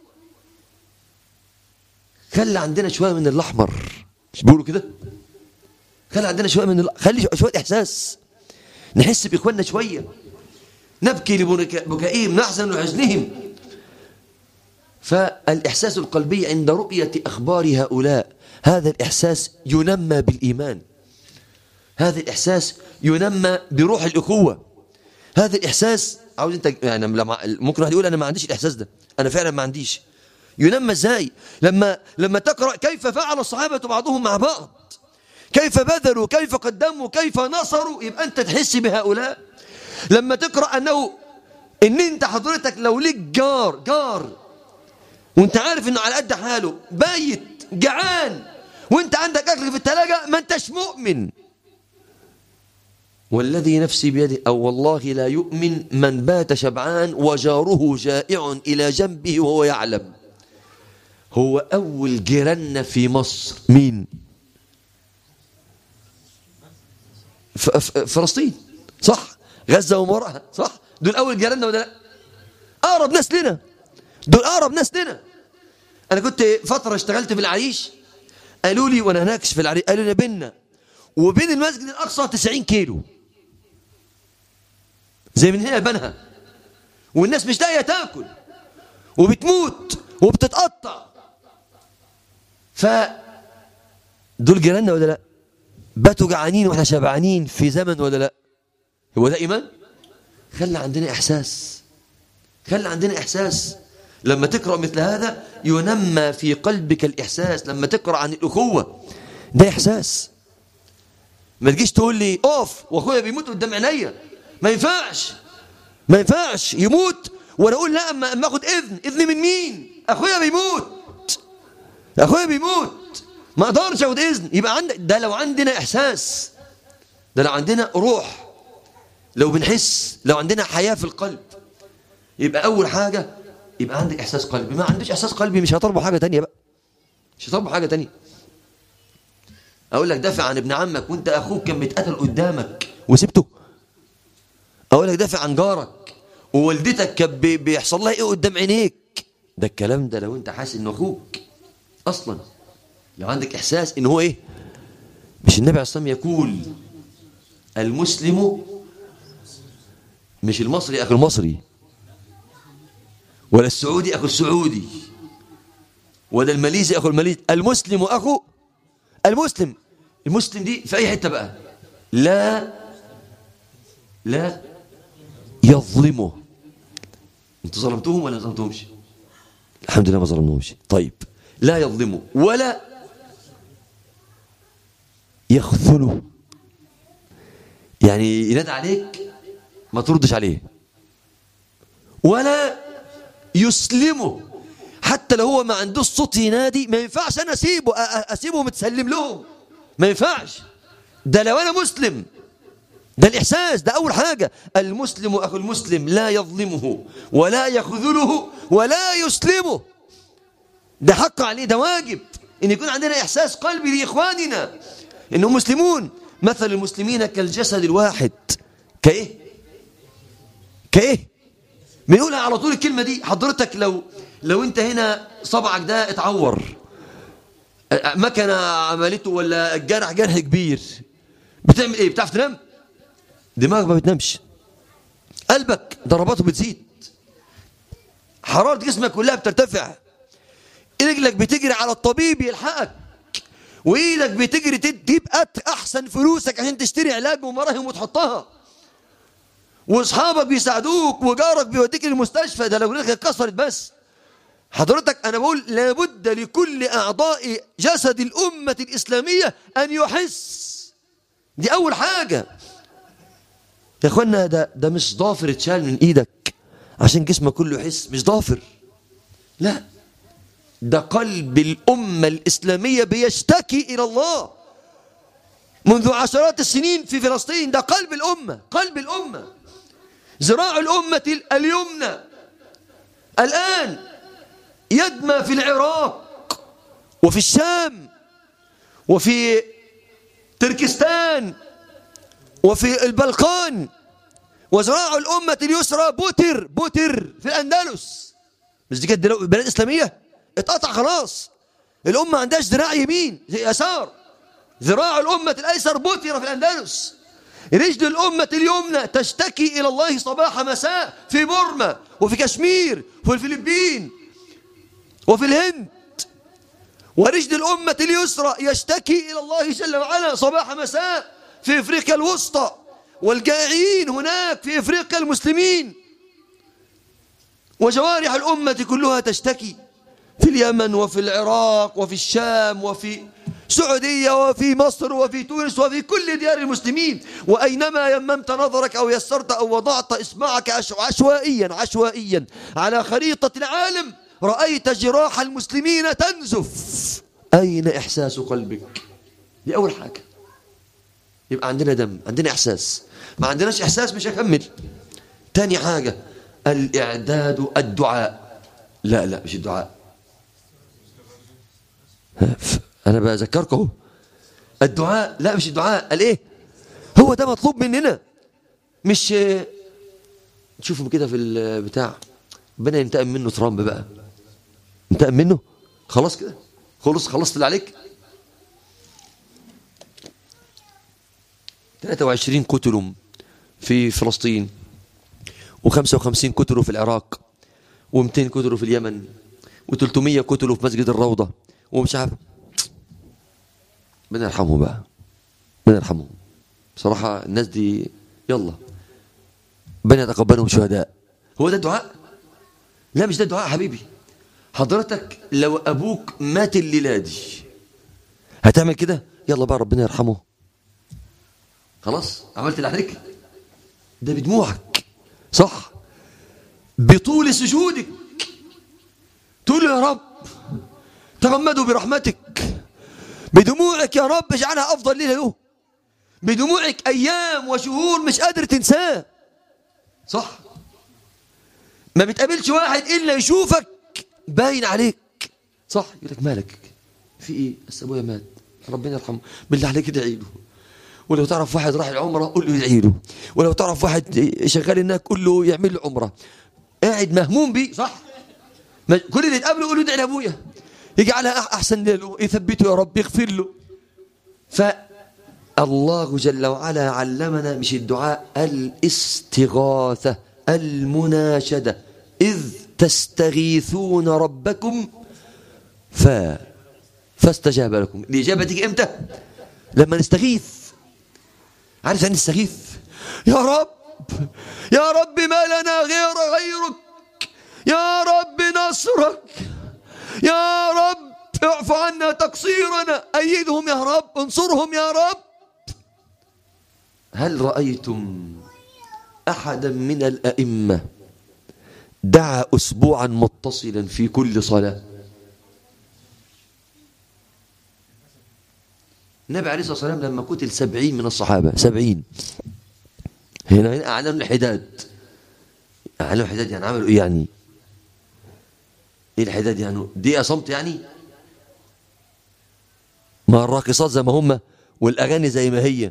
خلي عندنا شويه من الاحمر مش بيقولوا كده خلي عندنا شويه من ال... خلي شويه احساس نحس باخواننا شويه نبكي لبكائهم نحزن لحزنهم فالاحساس القلبي عند رؤيه اخبار هؤلاء هذا الاحساس ينمى بالايمان هذا الاحساس ينمى بروح الاخوه هذا الإحساس عاوز أنت يعني لما ممكن واحد يقول أنا ما عنديش الإحساس ده أنا فعلا ما عنديش ينمى إزاي لما لما تقرأ كيف فعل الصحابة بعضهم مع بعض كيف بذلوا كيف قدموا كيف نصروا يبقى أنت تحس بهؤلاء لما تقرأ أنه إن أنت حضرتك لو ليك جار جار وأنت عارف إنه على قد حاله بايت جعان وأنت عندك أكل في الثلاجة ما أنتش مؤمن والذي نفسي بيده أو والله لا يؤمن من بات شبعان وجاره جائع إلى جنبه وهو يعلم هو أول جيراننا في مصر مين فلسطين صح غزة ومرأها صح دول أول جيراننا ولا لا أقرب ناس لنا دول أقرب ناس لنا أنا كنت فترة اشتغلت في العريش قالوا لي وأنا هناك في العريش قالوا لي بينا وبين المسجد الأقصى 90 كيلو زي من هنا لبنها والناس مش لاقيه تاكل وبتموت وبتتقطع ف دول جيراننا ولا لا باتوا جعانين واحنا شبعانين في زمن ولا لا هو ده ايمان خلى عندنا احساس خلى عندنا احساس لما تقرا مثل هذا ينمى في قلبك الاحساس لما تقرا عن الاخوه ده احساس ما تجيش تقول لي اوف واخويا بيموت قدام عينيا ما ينفعش ما ينفعش يموت وانا اقول لا اما اما اخد اذن اذن من مين اخويا بيموت اخويا بيموت ما اقدرش اخد اذن يبقى عندك ده لو عندنا احساس ده لو عندنا روح لو بنحس لو عندنا حياه في القلب يبقى اول حاجه يبقى عندك احساس قلبي ما عنديش احساس قلبي مش هطلبوا حاجه تانية بقى مش هطلبوا حاجه تانية اقول لك دافع عن ابن عمك وانت اخوك كان بيتقتل قدامك وسبته اقول لك دافع عن جارك ووالدتك كان بي- بيحصل لها ايه قدام عينيك ده الكلام ده لو انت حاسس انه اخوك اصلا لو عندك احساس ان هو ايه مش النبي عليه الصلاه والسلام يقول المسلم مش المصري اخو المصري ولا السعودي اخو السعودي ولا الماليزي اخو الماليزي المسلم اخو المسلم المسلم دي في اي حته بقى لا لا يظلمه انتوا ظلمتوهم ولا ما ظلمتوهمش الحمد لله ما ظلمناهمش طيب لا يظلمه ولا يخذله يعني ينادى عليك ما تردش عليه ولا يسلمه حتى لو هو ما عندوش صوت ينادي ما ينفعش انا اسيبه أ- أ- اسيبه متسلم لهم ما ينفعش ده لو انا مسلم ده الاحساس ده اول حاجه المسلم اخو المسلم لا يظلمه ولا يخذله ولا يسلمه ده حق عليه ده واجب ان يكون عندنا احساس قلبي لاخواننا انهم مسلمون مثل المسلمين كالجسد الواحد كايه كايه بنقولها على طول الكلمه دي حضرتك لو لو انت هنا صبعك ده اتعور مكنه عملته ولا الجرح جرح كبير بتعمل ايه بتعرف تنام دماغك ما بتنامش قلبك ضرباته بتزيد حراره جسمك كلها بترتفع رجلك بتجري على الطبيب يلحقك وايدك بتجري تجيب أت- احسن فلوسك عشان تشتري علاج ومراهم وتحطها واصحابك بيساعدوك وجارك بيوديك المستشفى ده لو رجلك اتكسرت بس حضرتك انا بقول لابد لكل اعضاء جسد الامه الاسلاميه ان يحس دي اول حاجه يا اخوانا ده ده مش ضافر اتشال من ايدك عشان جسمك كله يحس مش ضافر لا ده قلب الامه الاسلاميه بيشتكي الى الله منذ عشرات السنين في فلسطين ده قلب الامه قلب الامه ذراع الامه اليمنى الان يدمى في العراق وفي الشام وفي تركستان وفي البلقان وذراع الأمة اليسرى بوتر بوتر في الأندلس مش دي كانت دلو- بلاد إسلامية اتقطع خلاص الأمة ما عندهاش ذراع يمين زي يسار ذراع الأمة الأيسر بوتر في الأندلس رجل الأمة اليمنى تشتكي إلى الله صباح مساء في بورما وفي كشمير وفي الفلبين وفي الهند ورجل الأمة اليسرى يشتكي إلى الله جل وعلا صباح مساء في إفريقيا الوسطى والجائعين هناك في إفريقيا المسلمين وجوارح الأمة كلها تشتكي في اليمن وفي العراق وفي الشام وفي السعودية وفي مصر وفي تونس وفي كل ديار المسلمين وأينما يممت نظرك أو يسرت أو وضعت إصبعك عش- عشوائيا عشوائيا على خريطة العالم رأيت جراح المسلمين تنزف أين إحساس قلبك دي أول حاجة يبقى عندنا دم عندنا إحساس ما عندناش إحساس مش هكمل تاني حاجة الإعداد الدعاء لا لا مش الدعاء أنا بذكركم اهو الدعاء لا مش الدعاء قال إيه هو ده مطلوب مننا مش تشوفوا كده في البتاع ربنا ينتقم منه ترامب بقى ينتقم منه خلاص كده خلص خلصت اللي عليك 23 قتلوا في فلسطين و55 قتلوا في العراق و200 قتلوا في اليمن و300 قتلوا في مسجد الروضة ومش عارف ربنا يرحمهم بقى ربنا يرحمهم بصراحة الناس دي يلا ربنا يتقبلهم شهداء هو ده الدعاء لا مش ده الدعاء حبيبي حضرتك لو أبوك مات الليلة دي هتعمل كده يلا بقى ربنا يرحمه خلاص عملت اللي عليك ده بدموعك صح بطول سجودك تقول له يا رب تغمدوا برحمتك بدموعك يا رب اجعلها أفضل ليلة له بدموعك أيام وشهور مش قادر تنساه صح ما بتقابلش واحد إلا يشوفك باين عليك صح يقول لك مالك في إيه بس أبويا مات ربنا يرحمه بالله عليك ادعي له ولو تعرف واحد راح العمرة قول له يدعي له ولو تعرف واحد شغال هناك قول له يعمل له عمرة قاعد مهموم بيه صح كل اللي تقابله قول له ادعي لابويا يجعلها احسن له يثبته يا رب يغفر له فالله جل وعلا علمنا مش الدعاء الاستغاثة المناشدة إذ تستغيثون ربكم ف فاستجاب لكم الإجابة تيجي إمتى لما نستغيث عارف يعني نستغيث يا رب يا رب ما لنا غير غيرك يا رب نصرك يا رب اعف عنا تقصيرنا أيدهم يا رب انصرهم يا رب هل رأيتم أحدا من الأئمة دعا أسبوعا متصلا في كل صلاة النبي عليه الصلاة والسلام لما قتل سبعين من الصحابة سبعين هنا هنا أعلنوا الحداد أعلنوا الحداد يعني عملوا إيه يعني إيه الحداد يعني دي صمت يعني ما الراقصات زي ما هم والأغاني زي ما هي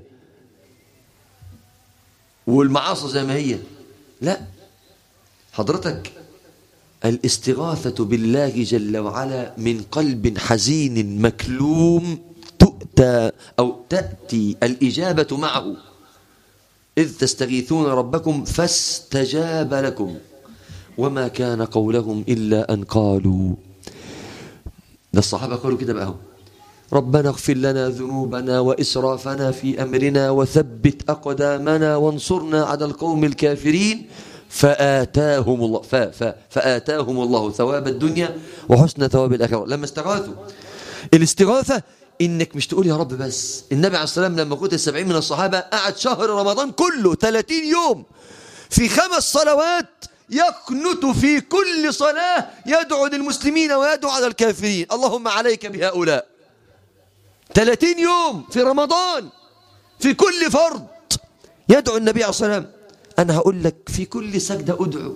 والمعاصي زي ما هي لا حضرتك الاستغاثة بالله جل وعلا من قلب حزين مكلوم تؤتى أو تأتي الإجابة معه إذ تستغيثون ربكم فاستجاب لكم وما كان قولهم إلا أن قالوا ده الصحابة قالوا كده بقى ربنا اغفر لنا ذنوبنا وإسرافنا في أمرنا وثبت أقدامنا وانصرنا على القوم الكافرين فآتاهم الله ف ف فآتاهم الله ثواب الدنيا وحسن ثواب الآخرة لما استغاثوا الاستغاثة إنك مش تقول يا رب بس النبي عليه السلام لما قتل السبعين من الصحابة قعد شهر رمضان كله 30 يوم في خمس صلوات يقنت في كل صلاة يدعو للمسلمين ويدعو على الكافرين اللهم عليك بهؤلاء 30 يوم في رمضان في كل فرض يدعو النبي عليه الصلاة والسلام أنا هقول لك في كل سجدة أدعو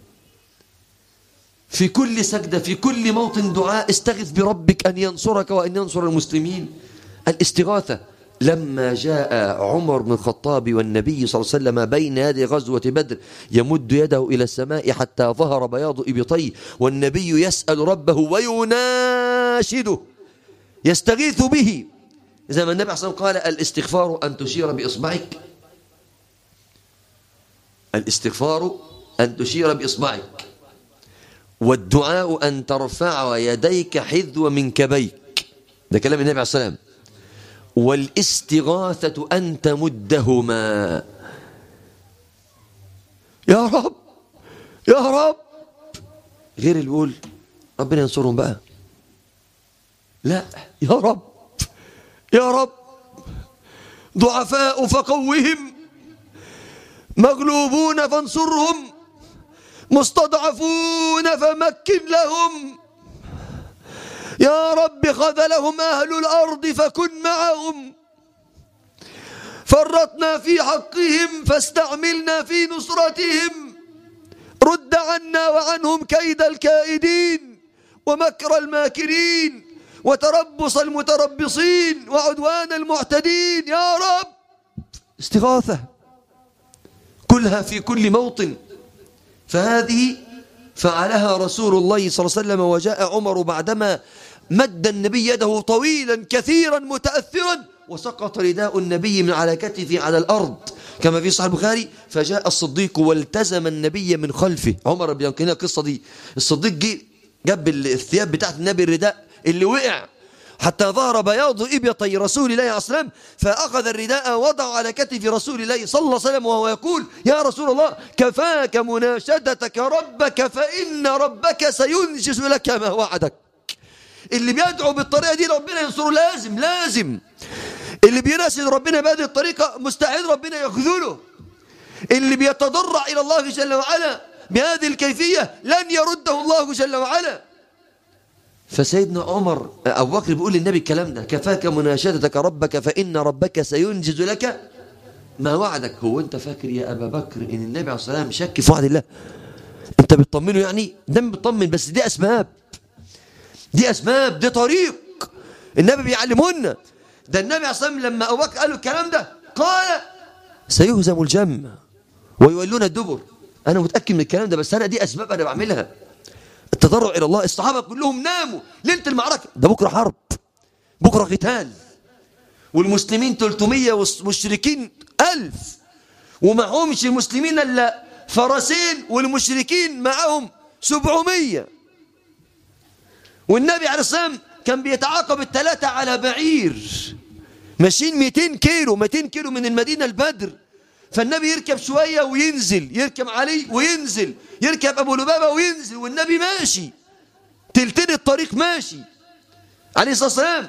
في كل سجدة في كل موطن دعاء استغث بربك أن ينصرك وأن ينصر المسلمين الاستغاثة لما جاء عمر بن الخطاب والنبي صلى الله عليه وسلم بين يدي غزوة بدر يمد يده إلى السماء حتى ظهر بياض إبطيه والنبي يسأل ربه ويناشده يستغيث به زي ما النبي صلى الله عليه وسلم قال الاستغفار أن تشير بإصبعك الاستغفار أن تشير بإصبعك والدعاء أن ترفع يديك حذو منكبيك ده كلام النبي عليه الصلاة والسلام والاستغاثة أن تمدهما يا رب يا رب غير اللي يقول ربنا ينصرهم بقى لا يا رب يا رب ضعفاء فقوهم مغلوبون فانصرهم مستضعفون فمكن لهم يا رب خذلهم أهل الأرض فكن معهم فرطنا في حقهم فاستعملنا في نصرتهم رد عنا وعنهم كيد الكائدين ومكر الماكرين وتربص المتربصين وعدوان المعتدين يا رب استغاثة كلها في كل موطن فهذه فعلها رسول الله صلى الله عليه وسلم وجاء عمر بعدما مد النبي يده طويلا كثيرا متأثرا وسقط رداء النبي من على كتفه على الأرض كما في صحيح البخاري فجاء الصديق والتزم النبي من خلفه عمر بن ينقل القصة دي الصديق جه جاب الثياب بتاعت النبي الرداء اللي وقع حتى ظهر بياض إبطي رسول الله عليه وسلم فأخذ الرداء وضع على كتف رسول الله صلى الله عليه وسلم وهو يقول يا رسول الله كفاك مناشدتك ربك فإن ربك سينجز لك ما وعدك اللي بيدعو بالطريقة دي ربنا ينصره لازم لازم اللي بيناشد ربنا بهذه الطريقة مستعد ربنا يخذله اللي بيتضرع إلى الله جل وعلا بهذه الكيفية لن يرده الله جل وعلا فسيدنا عمر أبو بكر بيقول للنبي الكلام ده كفاك مناشدتك ربك فإن ربك سينجز لك ما وعدك هو أنت فاكر يا أبا بكر إن النبي عليه الصلاة والسلام شك في وعد الله أنت بتطمنه يعني ده بتطمن بس دي أسباب دي أسباب دي طريق النبي بيعلمونا ده النبي عليه الصلاة والسلام لما أبو بكر قال له الكلام ده قال سيهزم الجمع ويولون الدبر أنا متأكد من الكلام ده بس أنا دي أسباب أنا بعملها التضرع إلى الله الصحابة كلهم ناموا ليلة المعركة ده بكرة حرب بكرة قتال والمسلمين 300 والمشركين ألف ومعهمش المسلمين إلا فرسين والمشركين معهم 700 والنبي عليه الصلاة والسلام كان بيتعاقب الثلاثة على بعير ماشيين 200 كيلو 200 كيلو من المدينة البدر فالنبي يركب شوية وينزل يركب علي وينزل يركب أبو لبابة وينزل والنبي ماشي تلتين الطريق ماشي عليه الصلاة والسلام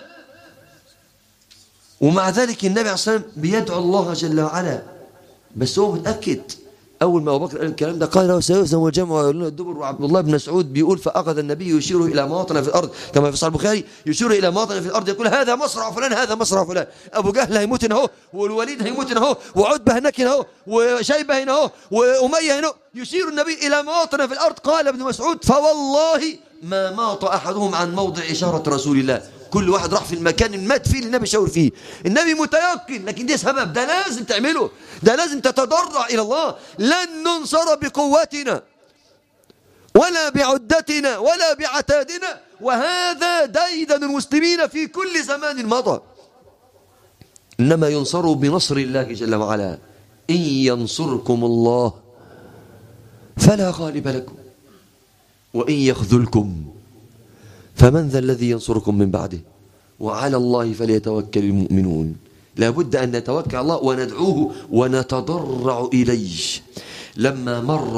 ومع ذلك النبي عليه الصلاة والسلام بيدعو الله جل وعلا بس هو متأكد أول ما أبو بكر قال الكلام ده قال له سيهزم الجمع ويقولون الدبر وعبد الله بن مسعود بيقول فأخذ النبي يشير إلى مواطن في الأرض كما في صحيح البخاري يشير إلى مواطن في الأرض يقول هذا مصرع فلان هذا مصرع فلان أبو جهل هيموت هنا أهو والوليد هيموت هنا أهو وعتبة هناك هنا أهو وشيبة هنا أهو وأمية هنا يشير النبي إلى مواطن في الأرض قال ابن مسعود فوالله ما ماط أحدهم عن موضع إشارة رسول الله كل واحد راح في المكان اللي مات فيه اللي النبي شاور فيه النبي متيقن لكن دي سبب ده لازم تعمله ده لازم تتضرع إلى الله لن ننصر بقوتنا ولا بعدتنا ولا بعتادنا وهذا ديدن المسلمين في كل زمان مضى إنما ينصروا بنصر الله جل وعلا إن ينصركم الله فلا غالب لكم وإن يخذلكم فمن ذا الذي ينصركم من بعده وعلى الله فليتوكل المؤمنون لابد أن نتوكل الله وندعوه ونتضرع إليه لما مر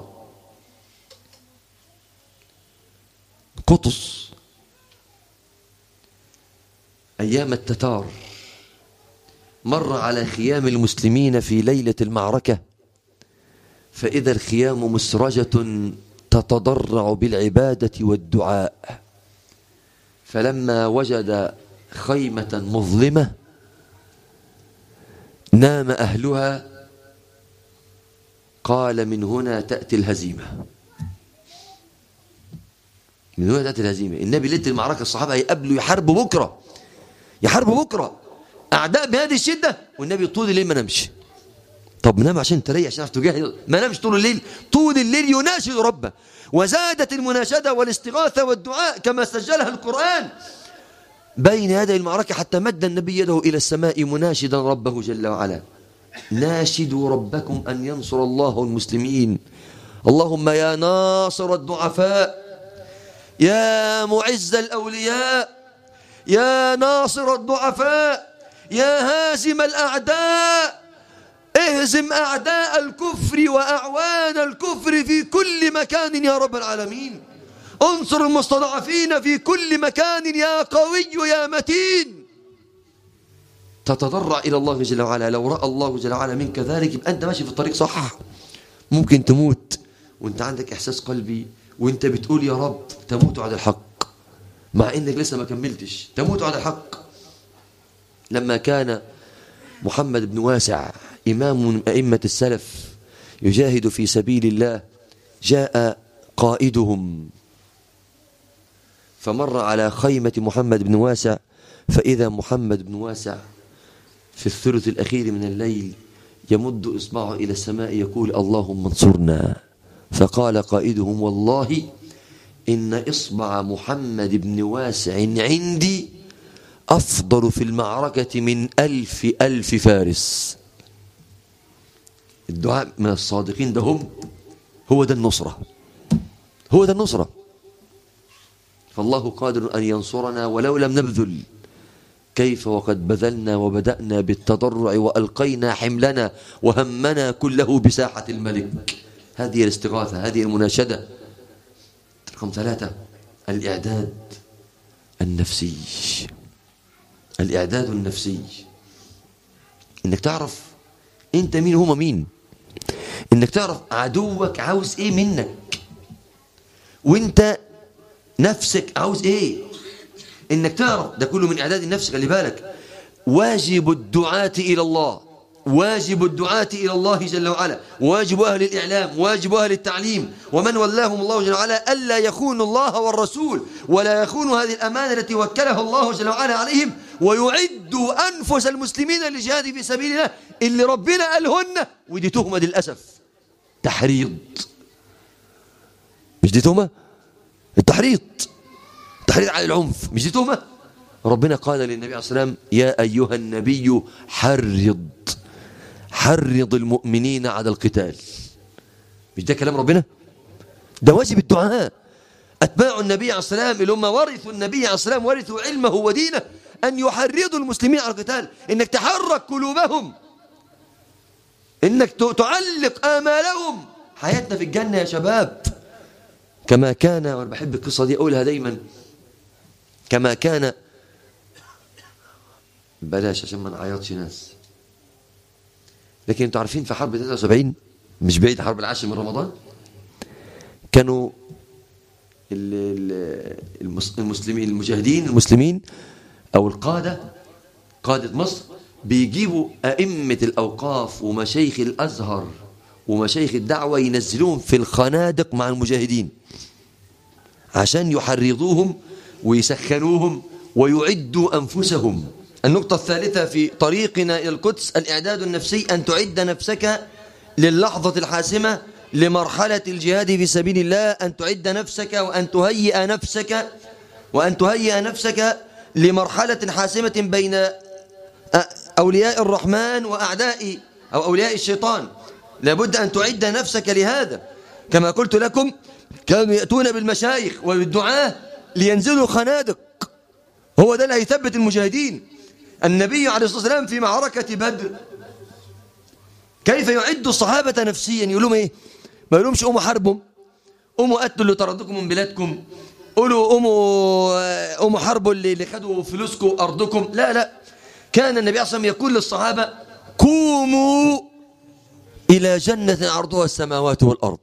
قطز أيام التتار مر على خيام المسلمين في ليلة المعركة فإذا الخيام مسرجة تتضرع بالعبادة والدعاء فلما وجد خيمة مظلمة نام أهلها قال من هنا تأتي الهزيمة من هنا تأتي الهزيمة النبي ليلة المعركة الصحابة يقابلوا يحاربوا بكرة يحاربوا بكرة أعداء بهذه الشدة والنبي طول الليل ما نمشي طب نام عشان تريح عشان تجاهد ما نامش طول الليل طول الليل يناشد ربه وزادت المناشدة والاستغاثة والدعاء كما سجلها القرآن بين يدي المعركة حتى مد النبي يده إلى السماء مناشدا ربه جل وعلا ناشدوا ربكم أن ينصر الله المسلمين اللهم يا ناصر الضعفاء يا معز الأولياء يا ناصر الضعفاء يا هازم الأعداء اهزم أعداء الكفر وأعوان الكفر في كل مكان يا رب العالمين انصر المستضعفين في كل مكان يا قوي يا متين تتضرع إلى الله جل وعلا لو رأى الله جل وعلا منك ذلك يبقى أنت ماشي في الطريق صح ممكن تموت وانت عندك إحساس قلبي وانت بتقول يا رب تموت على الحق مع انك لسه ما كملتش تموت على الحق لما كان محمد بن واسع إمام من أئمة السلف يجاهد في سبيل الله جاء قائدهم فمر على خيمة محمد بن واسع فإذا محمد بن واسع في الثلث الأخير من الليل يمد إصبعه إلى السماء يقول اللهم انصرنا فقال قائدهم والله إن إصبع محمد بن واسع عندي أفضل في المعركة من ألف ألف فارس الدعاء من الصادقين ده هم هو ده النصرة هو ده النصرة فالله قادر أن ينصرنا ولو لم نبذل كيف وقد بذلنا وبدأنا بالتضرع وألقينا حملنا وهمنا كله بساحة الملك هذه الاستغاثة هذه المناشدة رقم ثلاثة الإعداد النفسي الإعداد النفسي إنك تعرف أنت مين هما مين إنك تعرف عدوك عاوز إيه منك وأنت نفسك عاوز إيه إنك تعرف ده كله من إعداد النفس خلي بالك واجب الدعاة إلى الله واجب الدعاة إلى الله جل وعلا واجب أهل الإعلام واجب أهل التعليم ومن ولاهم الله جل وعلا ألا يخونوا الله والرسول ولا يخونوا هذه الأمانة التي وكلها الله جل وعلا عليهم ويعدوا أنفس المسلمين للجهاد في سبيل الله اللي ربنا قالهن ودي تهمة للأسف تحريض مش دي تهمة التحريض تحريض على العنف مش دي تهمة ربنا قال للنبي عليه الصلاة والسلام يا أيها النبي حرض حرض المؤمنين على القتال مش ده كلام ربنا ده واجب الدعاء أتباع النبي عليه الصلاة والسلام اللي هم ورثوا النبي عليه الصلاة والسلام ورثوا علمه ودينه أن يحرضوا المسلمين على القتال إنك تحرك قلوبهم إنك تعلق آمالهم حياتنا في الجنة يا شباب كما كان وأنا بحب القصة دي أقولها دايما كما كان بلاش عشان ما نعيطش ناس لكن انتوا عارفين في حرب 73 مش بعيد حرب العاشر من رمضان كانوا المسلمين المجاهدين المسلمين او القاده قاده مصر بيجيبوا ائمه الاوقاف ومشايخ الازهر ومشايخ الدعوه ينزلوهم في الخنادق مع المجاهدين عشان يحرضوهم ويسخنوهم ويعدوا انفسهم النقطة الثالثة في طريقنا إلى القدس الإعداد النفسي أن تعد نفسك للحظة الحاسمة لمرحلة الجهاد في سبيل الله أن تعد نفسك وأن تهيئ نفسك وأن تهيئ نفسك لمرحلة حاسمة بين أولياء الرحمن وأعداء أو أولياء الشيطان لابد أن تعد نفسك لهذا كما قلت لكم كانوا يأتون بالمشايخ وبالدعاة لينزلوا خنادق هو ده اللي هيثبت المجاهدين النبي عليه الصلاة والسلام في معركة بدر كيف يعد الصحابة نفسيا يقول لهم ايه ما يقولهمش قوموا حاربوا قوموا قتلوا اللي طردكم من بلادكم قولوا قوموا قوموا حاربوا اللي, اللي خدوا فلوسكم أرضكم لا لا كان النبي عليه الصلاة يقول للصحابة قوموا إلى جنة عرضها السماوات والأرض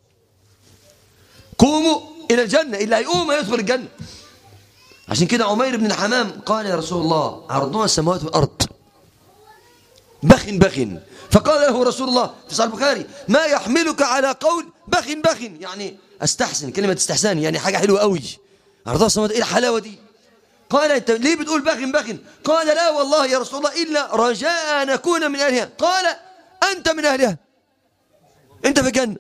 قوموا إلى الجنة اللي هيقوم يدخل الجنة عشان كده عمير بن الحمام قال يا رسول الله عرضها السماوات والأرض بخ بخ فقال له رسول الله في صحيح البخاري ما يحملك على قول بخ بخ يعني استحسن كلمة استحسان يعني حاجة حلوة قوي عرضها السماوات ايه الحلاوة دي قال انت ليه بتقول بخ بخ قال لا والله يا رسول الله إلا رجاء أن أكون من أهلها قال أنت من أهلها أنت في الجنة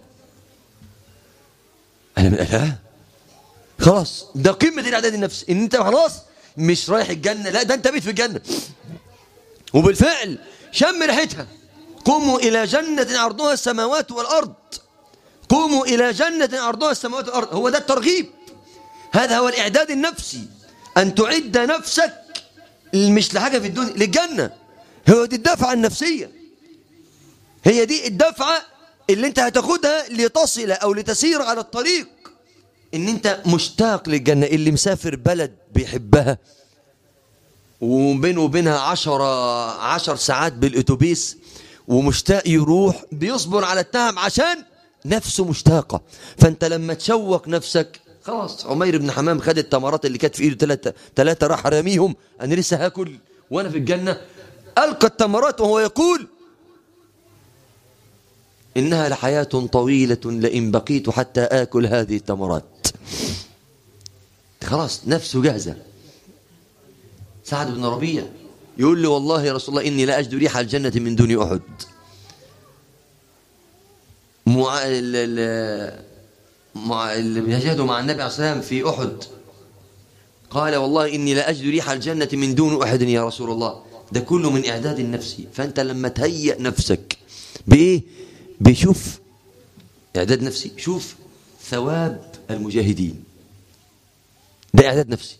أنا من أهلها خلاص ده قمة الإعداد النفسي إن أنت خلاص مش رايح الجنة لا ده أنت بيت في الجنة وبالفعل شم ريحتها قوموا إلى جنة عرضها السماوات والأرض قوموا إلى جنة عرضها السماوات والأرض هو ده الترغيب هذا هو الإعداد النفسي أن تعد نفسك مش لحاجة في الدنيا للجنة هو دي الدفعة النفسية هي دي الدفعة اللي انت هتاخدها لتصل أو لتسير على الطريق ان انت مشتاق للجنة اللي مسافر بلد بيحبها وبينه وبينها عشرة عشر ساعات بالاتوبيس ومشتاق يروح بيصبر على التهم عشان نفسه مشتاقة فانت لما تشوق نفسك خلاص عمير بن حمام خد التمرات اللي كانت في ايده ثلاثة ثلاثة راح راميهم انا لسه هاكل وانا في الجنة القى التمرات وهو يقول إنها لحياة طويلة لئن بقيت حتى آكل هذه التمرات خلاص نفسه جاهزة سعد بن ربيع يقول لي والله يا رسول الله إني لا أجد ريح الجنة من دون أحد مع ال مع اللي بيجاهدوا مع النبي عليه الصلاة والسلام في أحد قال والله إني لا أجد ريح الجنة من دون أحد يا رسول الله ده كله من إعداد النفسي فأنت لما تهيئ نفسك بإيه بيشوف إعداد نفسي شوف ثواب المجاهدين ده إعداد نفسي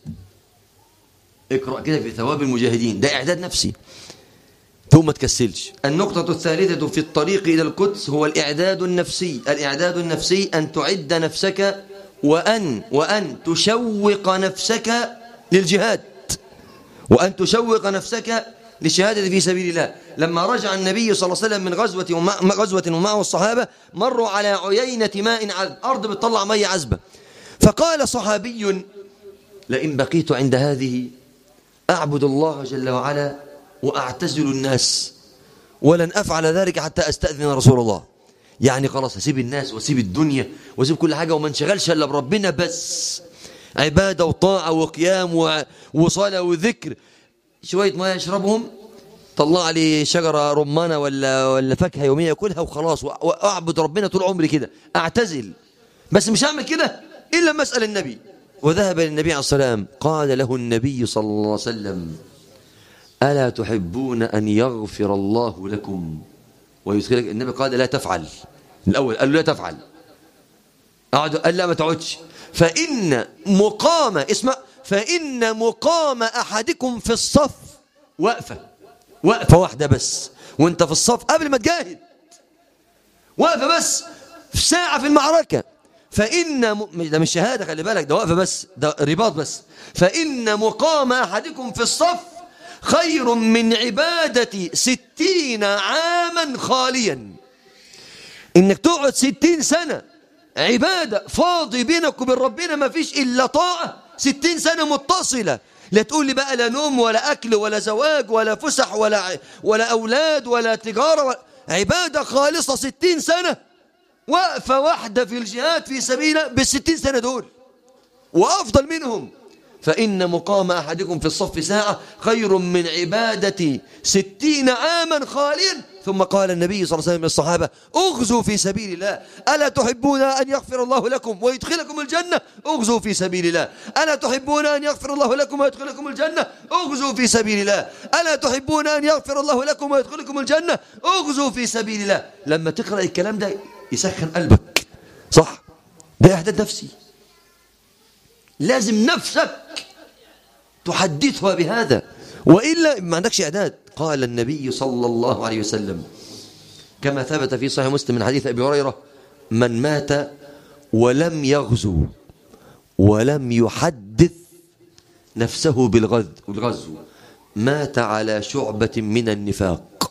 اقرأ كده في ثواب المجاهدين ده إعداد نفسي ثم ما تكسلش النقطة الثالثة في الطريق إلى القدس هو الإعداد النفسي الإعداد النفسي أن تعد نفسك وأن وأن تشوق نفسك للجهاد وأن تشوق نفسك للشهادة في سبيل الله لما رجع النبي صلى الله عليه وسلم من غزوة ومع غزوة ومعه الصحابة مروا على عيينة ماء عذب أرض بتطلع مية عذبة فقال صحابي لئن بقيت عند هذه أعبد الله جل وعلا وأعتزل الناس ولن أفعل ذلك حتى أستأذن رسول الله يعني خلاص هسيب الناس واسيب الدنيا واسيب كل حاجة وما انشغلش إلا بربنا بس عبادة وطاعة وقيام وصلاة وذكر شوية ما يشربهم طلع لي شجرة رمانة ولا ولا فاكهة يومية ياكلها وخلاص وأعبد ربنا طول عمري كده أعتزل بس مش هعمل كده إلا ما أسأل النبي وذهب للنبي عليه السلام قال له النبي صلى الله عليه وسلم ألا تحبون أن يغفر الله لكم ويدخلك النبي قال لا تفعل الأول قال له لا تفعل قعد قال لا ما تقعدش فإن مقام اسمع فإن مقام أحدكم في الصف وقفة وقفة واحدة بس وانت في الصف قبل ما تجاهد وقفة بس في ساعة في المعركة فإن م... ده مش شهادة خلي بالك ده وقفة بس ده رباط بس فإن مقام أحدكم في الصف خير من عبادة ستين عاما خاليا إنك تقعد ستين سنة عبادة فاضي بينك وبين ربنا ما فيش إلا طاعة ستين سنة متصلة لا تقول لي بقى لا نوم ولا أكل ولا زواج ولا فسح ولا, ولا أولاد ولا تجارة ولا عبادة خالصة ستين سنة وقفة واحدة في الجهاد في سبيل بالستين سنة دول وأفضل منهم فإن مقام أحدكم في الصف ساعة خير من عبادة ستين عاما خاليا ثم قال النبي صلى الله عليه وسلم للصحابة اغزوا في سبيل الله ألا تحبون أن يغفر الله لكم ويدخلكم الجنة اغزوا في سبيل الله ألا تحبون أن يغفر الله لكم ويدخلكم الجنة اغزوا في سبيل الله ألا تحبون أن يغفر الله لكم ويدخلكم الجنة اغزوا في سبيل الله لما تقرأ الكلام ده يسخن قلبك صح ده إعداد نفسي لازم نفسك تحدثها بهذا وإلا ما عندكش إعداد قال النبي صلى الله عليه وسلم كما ثبت في صحيح مسلم من حديث أبي هريرة من مات ولم يغزو ولم يحدث نفسه بالغزو مات على شعبة من النفاق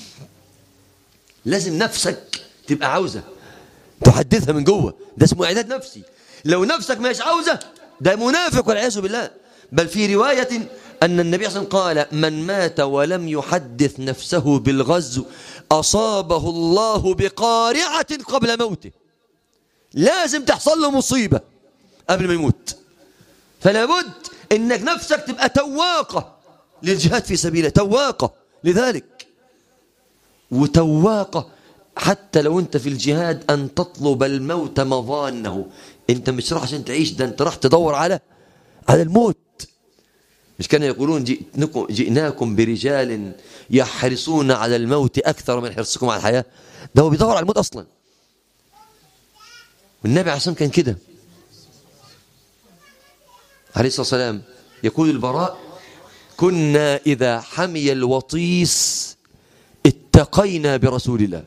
لازم نفسك تبقى عاوزة تحدثها من جوه ده اسمه إعداد نفسي لو نفسك مش عاوزة ده منافق والعياذ بالله بل في رواية أن النبي صلى الله عليه وسلم قال من مات ولم يحدث نفسه بالغزو أصابه الله بقارعة قبل موته لازم تحصل له مصيبة قبل ما يموت فلا بد انك نفسك تبقى تواقة للجهاد في سبيله تواقة لذلك وتواقة حتى لو انت في الجهاد ان تطلب الموت مظانه انت مش راح عشان تعيش ده انت راح تدور على على الموت مش كانوا يقولون جئنكم جئناكم برجال يحرصون على الموت أكثر من حرصكم على الحياة ده هو بيدور على الموت أصلا والنبي عليه الصلاة كان كده عليه الصلاة والسلام يقول البراء كنا إذا حمي الوطيس اتقينا برسول الله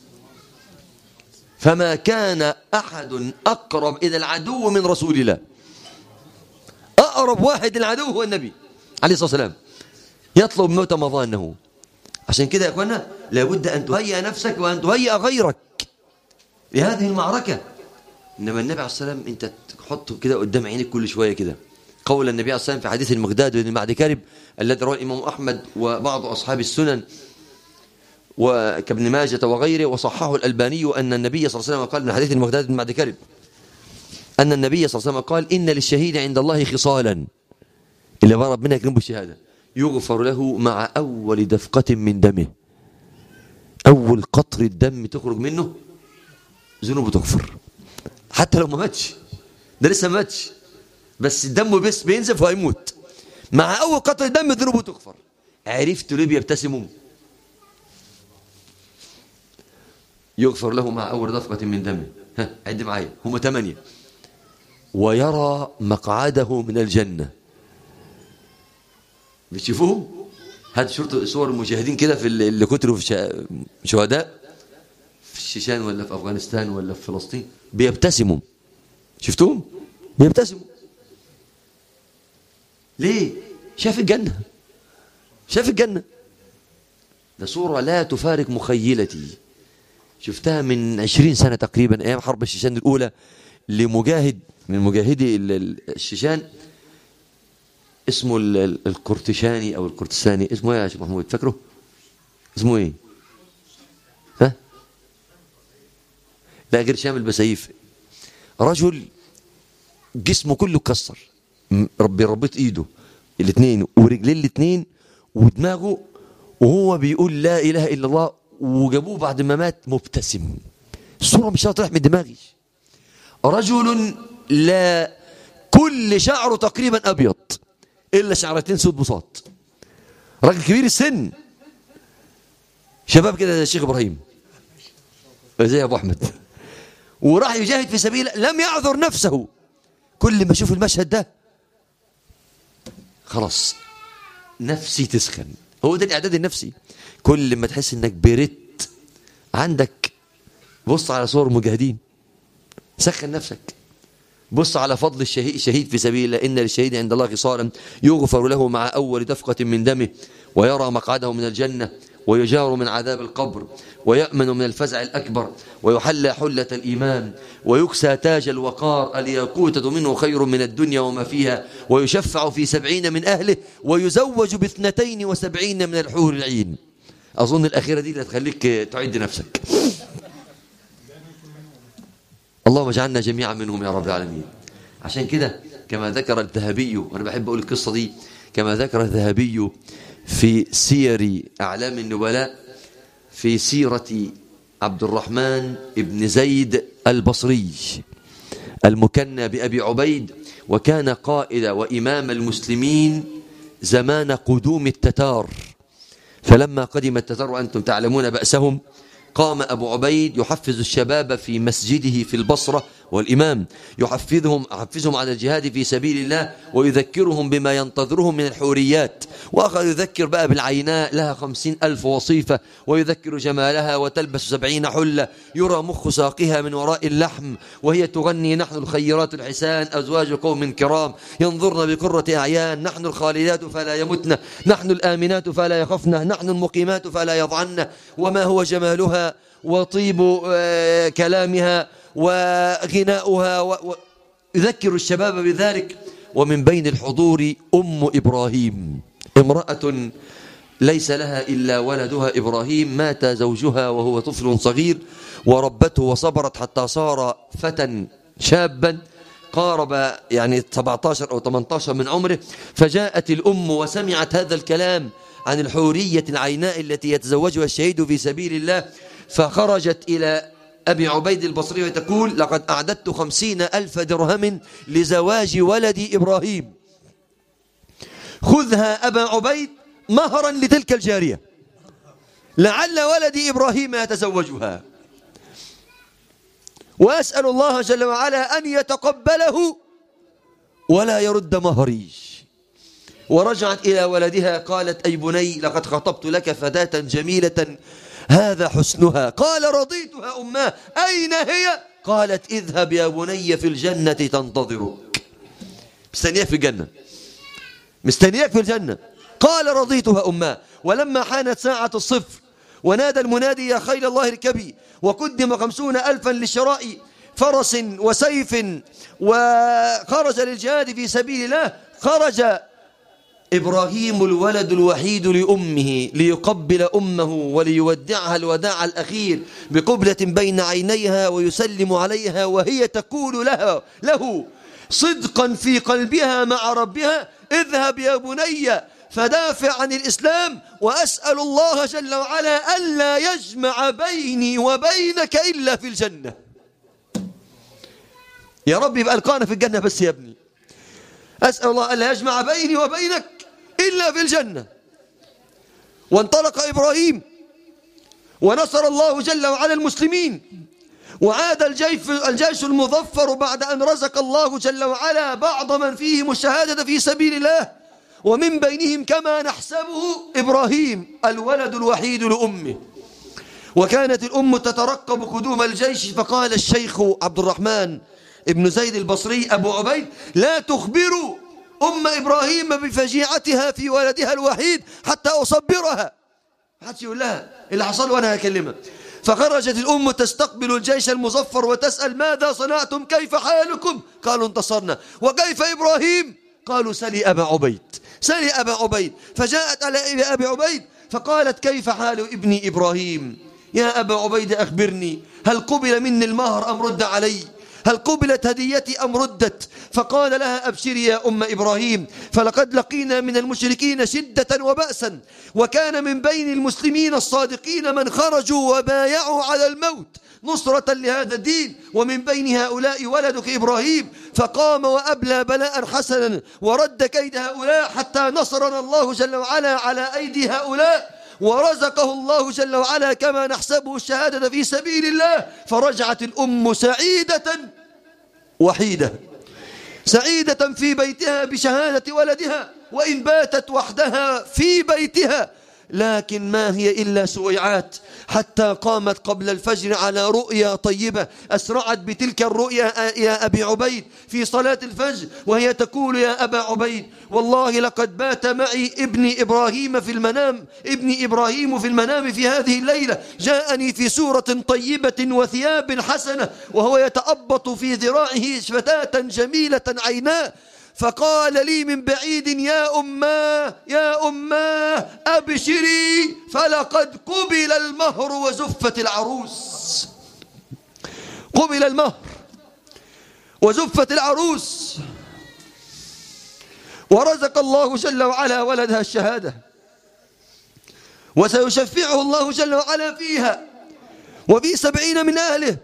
فما كان أحد أقرب إلى العدو من رسول الله أقرب واحد للعدو هو النبي عليه الصلاة والسلام يطلب موت مظانه عشان كده يا أخوانا لابد أن تهيئ نفسك وأن تهيئ غيرك لهذه المعركة إنما النبي عليه الصلاة والسلام أنت تحطه كده قدام عينك كل شوية كده قول النبي عليه الصلاة والسلام في حديث المقداد بن معد كارب الذي رواه الإمام أحمد وبعض أصحاب السنن وكابن ماجة وغيره وصححه الألباني أن النبي صلى الله عليه وسلم قال من حديث المقداد بن معد كارب أن النبي صلى الله عليه وسلم قال إن للشهيد عند الله خصالا اللي بقى ربنا يكرمه بالشهادة يغفر له مع أول دفقة من دمه أول قطر الدم تخرج منه ذنوبه تغفر حتى لو ما ماتش ده لسه ما ماتش بس الدم بس بينزف وهيموت مع أول قطر الدم ذنوبه تغفر عرفت ليه بيبتسموا يغفر له مع أول دفقة من دمه ها عد معايا هم ثمانية ويرى مقعده من الجنة بتشوفوه هات شرطة صور المجاهدين كده في اللي قتلوا في شهداء في الشيشان ولا في أفغانستان ولا في فلسطين بيبتسموا شفتوهم بيبتسموا ليه شاف الجنة شاف الجنة ده صورة لا تفارق مخيلتي شفتها من عشرين سنة تقريبا أيام حرب الشيشان الأولى لمجاهد من مجاهدي الشيشان اسمه القرتشاني أو القرتساني اسمه ايه يا شيخ محمود فاكره اسمه ايه ها لا غير شامل بسيف رجل جسمه كله كسر ربي ربيت ايده الاثنين ورجلين الاثنين ودماغه وهو بيقول لا اله الا الله وجابوه بعد ما مات مبتسم الصوره مش هتروح من دماغي رجل لا كل شعره تقريبا ابيض الا شعرتين سود بساط راجل كبير السن شباب كده زي الشيخ ابراهيم زي ابو احمد وراح يجاهد في سبيل لم يعذر نفسه كل ما اشوف المشهد ده خلاص نفسي تسخن هو ده الاعداد النفسي كل ما تحس انك بريت عندك بص على صور مجاهدين سخن نفسك بص على فضل الشهيد شهيد في سبيل الله إن للشهيد عند الله خصالا يغفر له مع أول دفقة من دمه ويرى مقعده من الجنة ويجار من عذاب القبر ويأمن من الفزع الأكبر ويحلى حلة الإيمان ويكسى تاج الوقار الياقوتة منه خير من الدنيا وما فيها ويشفع في سبعين من أهله ويزوج باثنتين وسبعين من الحور العين أظن الأخيرة دي اللي تخليك تعد نفسك اللهم اجعلنا جميعا منهم يا رب العالمين عشان كده كما ذكر الذهبي وأنا بحب أقول القصة دي كما ذكر الذهبي في سير أعلام النبلاء في سيرة عبد الرحمن بن زيد البصري المكنى بأبي عبيد وكان قائد وإمام المسلمين زمان قدوم التتار فلما قدم التتار وأنتم تعلمون بأسهم قام أبو عبيد يحفز الشباب في مسجده في البصرة والإمام يحفزهم, يحفزهم على الجهاد في سبيل الله ويذكرهم بما ينتظرهم من الحوريات وأخذ يذكر بقى بالعيناء لها خمسين ألف وصيفة ويذكر جمالها وتلبس سبعين حلة يرى مخ ساقها من وراء اللحم وهي تغني نحن الخيرات الحسان أزواج قوم كرام ينظرن بقرة أعيان نحن الخالدات فلا يمتن نحن الآمنات فلا يخفن نحن المقيمات فلا يضعن وما هو جمالها وطيب كلامها وغناؤها ويذكر الشباب بذلك ومن بين الحضور أم إبراهيم امرأة ليس لها إلا ولدها إبراهيم مات زوجها وهو طفل صغير وربته وصبرت حتى صار فتى شابا قارب يعني 17 أو 18 من عمره فجاءت الأم وسمعت هذا الكلام عن الحورية العيناء التي يتزوجها الشهيد في سبيل الله فخرجت إلى أبي عبيد البصري وتقول لقد أعددت خمسين ألف درهم لزواج ولدي إبراهيم خذها أبا عبيد مهرا لتلك الجارية لعل ولدي إبراهيم يتزوجها وأسأل الله جل وعلا أن يتقبله ولا يرد مهري ورجعت إلى ولدها قالت أي بني لقد خطبت لك فتاة جميلة هذا حسنها قال رضيتها أماه أين هي قالت اذهب يا بني في الجنة تنتظرك مستنياك في الجنة مستنياك في الجنة قال رضيتها أماه ولما حانت ساعة الصفر ونادى المنادي يا خيل الله اركبي وقدم خمسون ألفا لشراء فرس وسيف وخرج للجهاد في سبيل الله خرج إبراهيم الولد الوحيد لأمه ليقبل أمه وليودعها الوداع الأخير بقبلة بين عينيها ويسلم عليها وهي تقول لها له صدقا في قلبها مع ربها اذهب يا بني فدافع عن الإسلام وأسأل الله جل وعلا ألا يجمع بيني وبينك إلا في الجنة يا رب يبقى ألقانا في الجنة بس يا ابني أسأل الله ألا يجمع بيني وبينك إلا في الجنة وانطلق إبراهيم ونصر الله جل وعلا المسلمين وعاد الجيش, الجيش المظفر بعد أن رزق الله جل وعلا بعض من فيهم الشهادة في سبيل الله ومن بينهم كما نحسبه إبراهيم الولد الوحيد لأمه وكانت الأم تترقب قدوم الجيش فقال الشيخ عبد الرحمن ابن زيد البصري أبو عبيد لا تخبروا أم إبراهيم بفجيعتها في ولدها الوحيد حتى أصبرها حتى يقول لها اللي حصل وأنا هكلمها فخرجت الأم تستقبل الجيش المظفر وتسأل ماذا صنعتم كيف حالكم قالوا انتصرنا وكيف إبراهيم قالوا سلي أبا عبيد سلي أبا عبيد فجاءت على أبي عبيد فقالت كيف حال ابني إبراهيم يا أبا عبيد أخبرني هل قبل مني المهر أم رد علي هل قبلت هديتي أم ردت فقال لها أبشري يا أم إبراهيم فلقد لقينا من المشركين شدة وبأسا وكان من بين المسلمين الصادقين من خرجوا وبايعوا على الموت نصرة لهذا الدين ومن بين هؤلاء ولدك إبراهيم فقام وأبلى بلاء حسنا ورد كيد هؤلاء حتى نصرنا الله جل وعلا على أيدي هؤلاء ورزقه الله جل وعلا كما نحسبه الشهادة في سبيل الله فرجعت الأم سعيدة وحيدة سعيدة في بيتها بشهادة ولدها وإن باتت وحدها في بيتها لكن ما هي إلا سويعات حتى قامت قبل الفجر على رؤيا طيبة أسرعت بتلك الرؤيا يا أبي عبيد في صلاة الفجر وهي تقول يا أبا عبيد والله لقد بات معي ابني إبراهيم في المنام ابني إبراهيم في المنام في هذه الليلة جاءني في سورة طيبة وثياب حسنة وهو يتأبط في ذراعه فتاة جميلة عيناه فقال لي من بعيد يا أماه يا أماه أبشري فلقد قبل المهر وزفت العروس قبل المهر وزفت العروس ورزق الله جل وعلا ولدها الشهادة وسيشفعه الله جل وعلا فيها وفي سبعين من أهله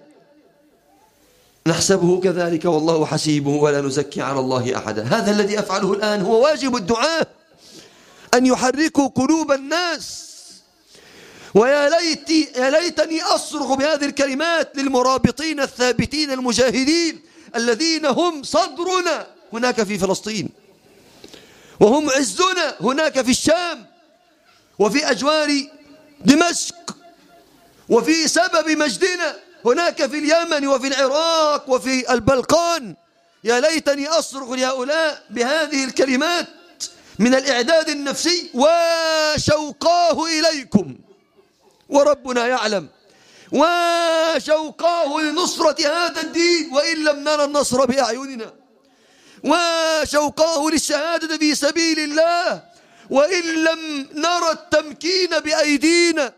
نحسبه كذلك والله حسيبه ولا نزكي على الله أحدا هذا الذي أفعله الآن هو واجب الدعاء أن يحركوا قلوب الناس ويا ليتي يا ليتني أصرخ بهذه الكلمات للمرابطين الثابتين المجاهدين الذين هم صدرنا هناك في فلسطين وهم عزنا هناك في الشام وفي أجوار دمشق وفي سبب مجدنا هناك في اليمن وفي العراق وفي البلقان يا ليتني أصرخ لهؤلاء بهذه الكلمات من الإعداد النفسي وشوقاه إليكم وربنا يعلم وشوقاه لنصرة هذا الدين وإن لم نرى النصر بأعيننا وشوقاه للشهادة في سبيل الله وإن لم نرى التمكين بأيدينا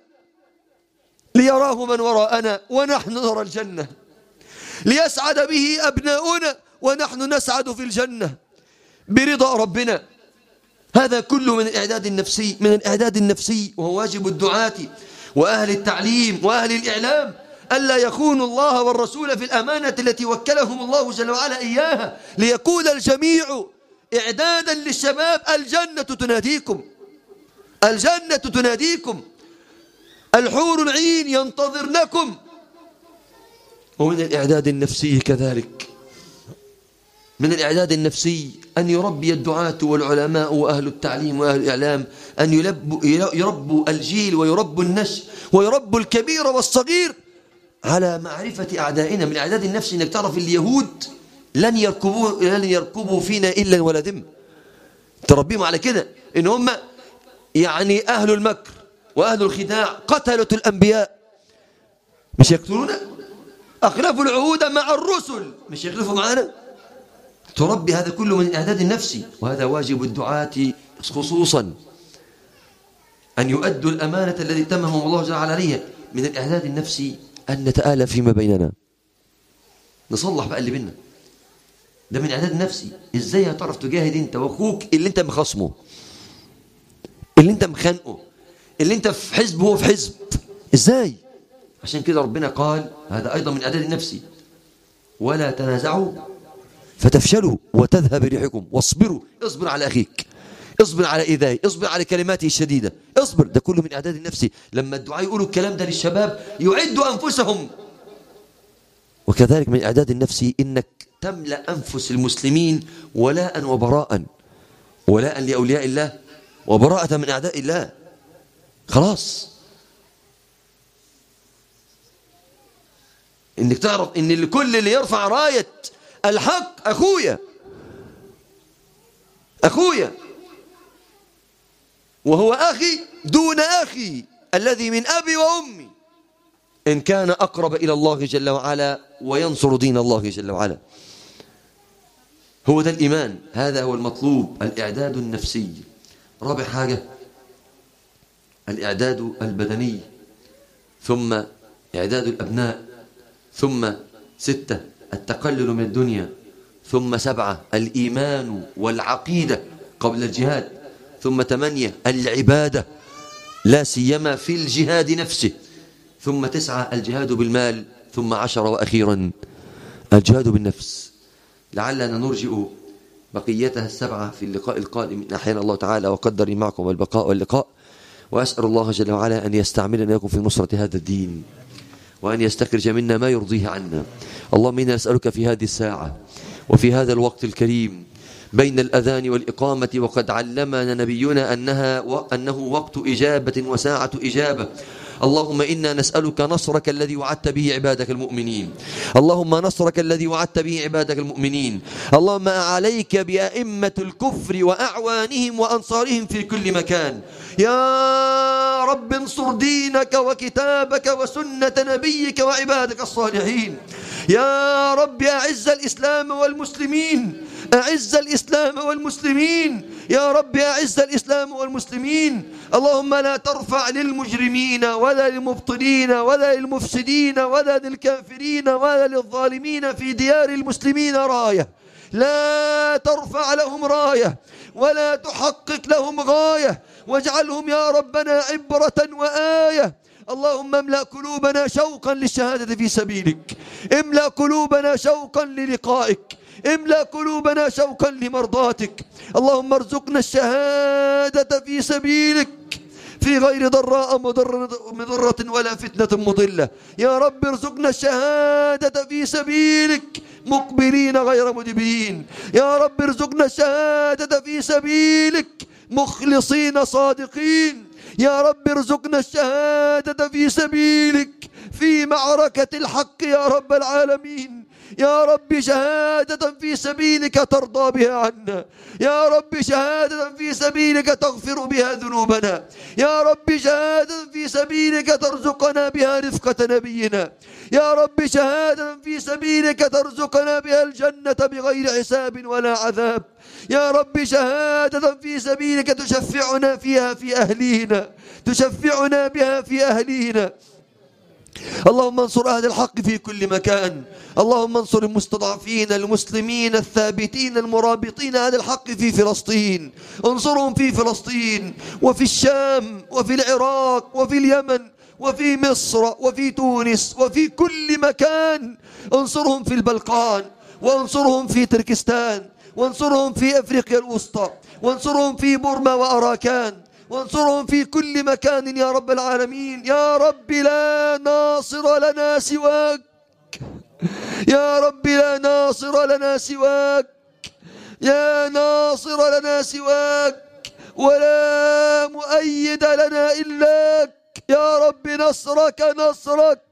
ليراه من وراءنا ونحن نرى الجنة ليسعد به أبناؤنا ونحن نسعد في الجنة برضا ربنا هذا كله من الإعداد النفسي من الإعداد النفسي وهو واجب الدعاة وأهل التعليم وأهل الإعلام ألا يخونوا الله والرسول في الأمانة التي وكلهم الله جل وعلا إياها ليكون الجميع إعدادا للشباب الجنة تناديكم الجنة تناديكم الحور العين ينتظرنكم ومن الإعداد النفسي كذلك من الإعداد النفسي أن يربي الدعاة والعلماء وأهل التعليم وأهل الإعلام أن يلبوا يربوا الجيل ويربوا النشء ويربوا الكبير والصغير على معرفة أعدائنا من الإعداد النفسي أنك تعرف اليهود لن يركبوا, لن يركبوا فينا إلا ولا ذم تربيهم على كده إن هم يعني أهل المكر وأهل الخداع قتلة الأنبياء مش يقتلون أخلفوا العهود مع الرسل مش يخلفوا معنا تربي هذا كله من الإعداد النفسي وهذا واجب الدعاة خصوصا أن يؤدوا الأمانة الذي تمهم الله جل وعلا عليها من الإعداد النفسي أن نتآلف فيما بيننا نصلح بقى اللي بيننا ده من الإعداد النفسي إزاي هتعرف تجاهد أنت وأخوك اللي أنت مخصمه اللي أنت مخانقه اللي أنت في حزب هو في حزب إزاي عشان كده ربنا قال هذا أيضا من الإعداد النفسي ولا تنازعوا فتفشلوا وتذهب ريحكم واصبروا اصبر على أخيك اصبر على إيذائه اصبر على كلماته الشديدة اصبر ده كله من إعداد النفسي لما الدعاء يقولوا الكلام ده للشباب يعدوا أنفسهم وكذلك من الإعداد النفسي إنك تملأ أنفس المسلمين ولاء وبراء ولاء لأولياء الله وبراءة من أعداء الله خلاص انك تعرف ان الكل اللي يرفع راية الحق اخويا اخويا وهو اخي دون اخي الذي من ابي وامي ان كان اقرب الى الله جل وعلا وينصر دين الله جل وعلا هو ده الايمان هذا هو المطلوب الاعداد النفسي رابع حاجه الاعداد البدني ثم اعداد الابناء ثم ستة التقلل من الدنيا ثم سبعة الإيمان والعقيدة قبل الجهاد ثم ثمانية العبادة لا سيما في الجهاد نفسه ثم تسعة الجهاد بالمال ثم عشرة وأخيرا الجهاد بالنفس لعلنا نرجئ بقيتها السبعة في اللقاء القادم إن أحيانا الله تعالى وقدر معكم البقاء واللقاء وأسأل الله جل وعلا أن يستعملنا لكم في نصرة هذا الدين وأن يستخرج منا ما يرضيه عنا اللهم إنا نسألك في هذه الساعة وفي هذا الوقت الكريم بين الأذان والإقامة وقد علمنا نبينا أنها وأنه وقت إجابة وساعة إجابة اللهم إنا نسألك نصرك الذي وعدت به عبادك المؤمنين اللهم نصرك الذي وعدت به عبادك المؤمنين اللهم عليك بأئمة الكفر وأعوانهم وأنصارهم في كل مكان يا رب انصر دينك وكتابك وسنة نبيك وعبادك الصالحين يا رب أعز الإسلام والمسلمين أعز الإسلام والمسلمين يا رب أعز الإسلام والمسلمين اللهم لا ترفع للمجرمين ولا للمبطلين ولا للمفسدين ولا للكافرين ولا للظالمين في ديار المسلمين راية لا ترفع لهم راية ولا تحقق لهم غاية واجعلهم يا ربنا عبرة وآية اللهم املأ قلوبنا شوقا للشهادة في سبيلك املأ قلوبنا شوقا للقائك املأ قلوبنا شوقا لمرضاتك اللهم ارزقنا الشهادة في سبيلك في غير ضراء مضرة ولا فتنة مضلة يا رب ارزقنا الشهادة في سبيلك مقبلين غير مدبرين يا رب ارزقنا الشهادة في سبيلك مخلصين صادقين يا رب ارزقنا الشهادة في سبيلك في معركة الحق يا رب العالمين يا رب شهادة في سبيلك ترضى بها عنا يا رب شهادة في سبيلك تغفر بها ذنوبنا يا رب شهادة في سبيلك ترزقنا بها رفقة نبينا يا رب شهادة في سبيلك ترزقنا بها الجنة بغير حساب ولا عذاب يا رب شهادة في سبيلك تشفعنا فيها في أهلينا تشفعنا بها في أهلينا اللهم انصر أهل الحق في كل مكان اللهم انصر المستضعفين المسلمين الثابتين المرابطين أهل الحق في فلسطين انصرهم في فلسطين وفي الشام وفي العراق وفي اليمن وفي مصر وفي تونس وفي كل مكان انصرهم في البلقان وانصرهم في تركستان وانصرهم في أفريقيا الوسطى وانصرهم في بورما وأراكان وانصرهم في كل مكان يا رب العالمين يا رب لا ناصر لنا سواك يا رب لا ناصر لنا سواك يا ناصر لنا سواك ولا مؤيد لنا إلاك يا رب نصرك نصرك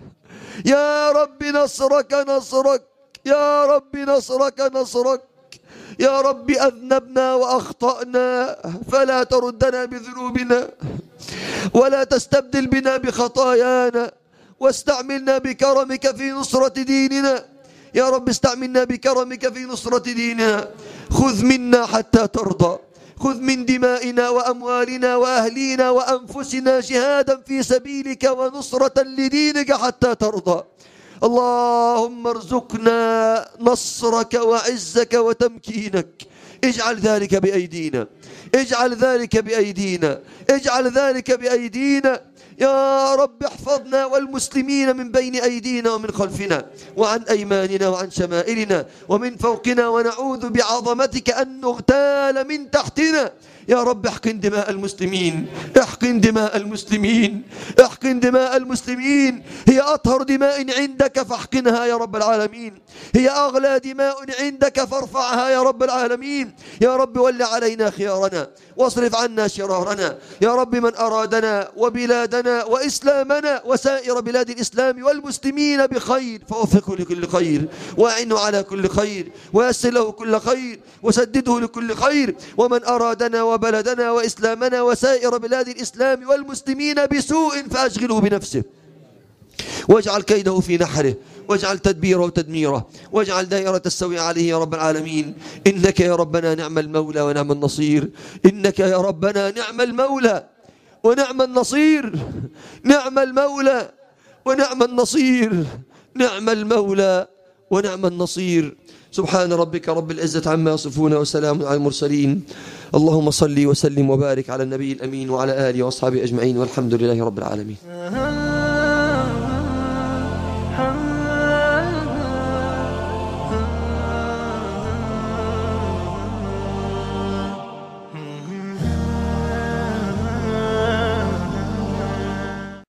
يا رب نصرك نصرك يا رب نصرك نصرك يا رب أذنبنا وأخطأنا فلا تردنا بذنوبنا ولا تستبدل بنا بخطايانا واستعملنا بكرمك في نصرة ديننا يا رب استعملنا بكرمك في نصرة ديننا خذ منا حتى ترضى خذ من دمائنا وأموالنا وأهلينا وأنفسنا جهادا في سبيلك ونصرة لدينك حتى ترضى اللهم ارزقنا نصرك وعزك وتمكينك اجعل ذلك بأيدينا اجعل ذلك بأيدينا اجعل ذلك بأيدينا يا رب احفظنا والمسلمين من بين أيدينا ومن خلفنا وعن أيماننا وعن شمائلنا ومن فوقنا ونعوذ بعظمتك أن نغتال من تحتنا يا رب احقن دماء المسلمين احقن دماء المسلمين احقن دماء المسلمين هي أطهر دماء عندك فاحقنها يا رب العالمين هي أغلى دماء عندك فارفعها يا رب العالمين يا رب ول علينا خيارنا واصرف عنا شرارنا يا رب من أرادنا وبلادنا وإسلامنا وسائر بلاد الإسلام والمسلمين بخير فوفقه لكل خير وأعنه على كل خير ويسر له كل خير وسدده لكل خير ومن أرادنا وبلدنا وإسلامنا وسائر بلاد الإسلام والمسلمين بسوء فأشغله بنفسه واجعل كيده في نحره واجعل تدبيره تدميره واجعل دائرة السوء عليه يا رب العالمين إنك يا ربنا نعم المولى ونعم النصير إنك يا ربنا نعم المولى ونعم النصير نعم المولى ونعم النصير نعم المولى ونعم النصير سبحان ربك رب العزة عما يصفون وسلام على المرسلين اللهم صل وسلم وبارك على النبي الأمين وعلى آله وأصحابه أجمعين والحمد لله رب العالمين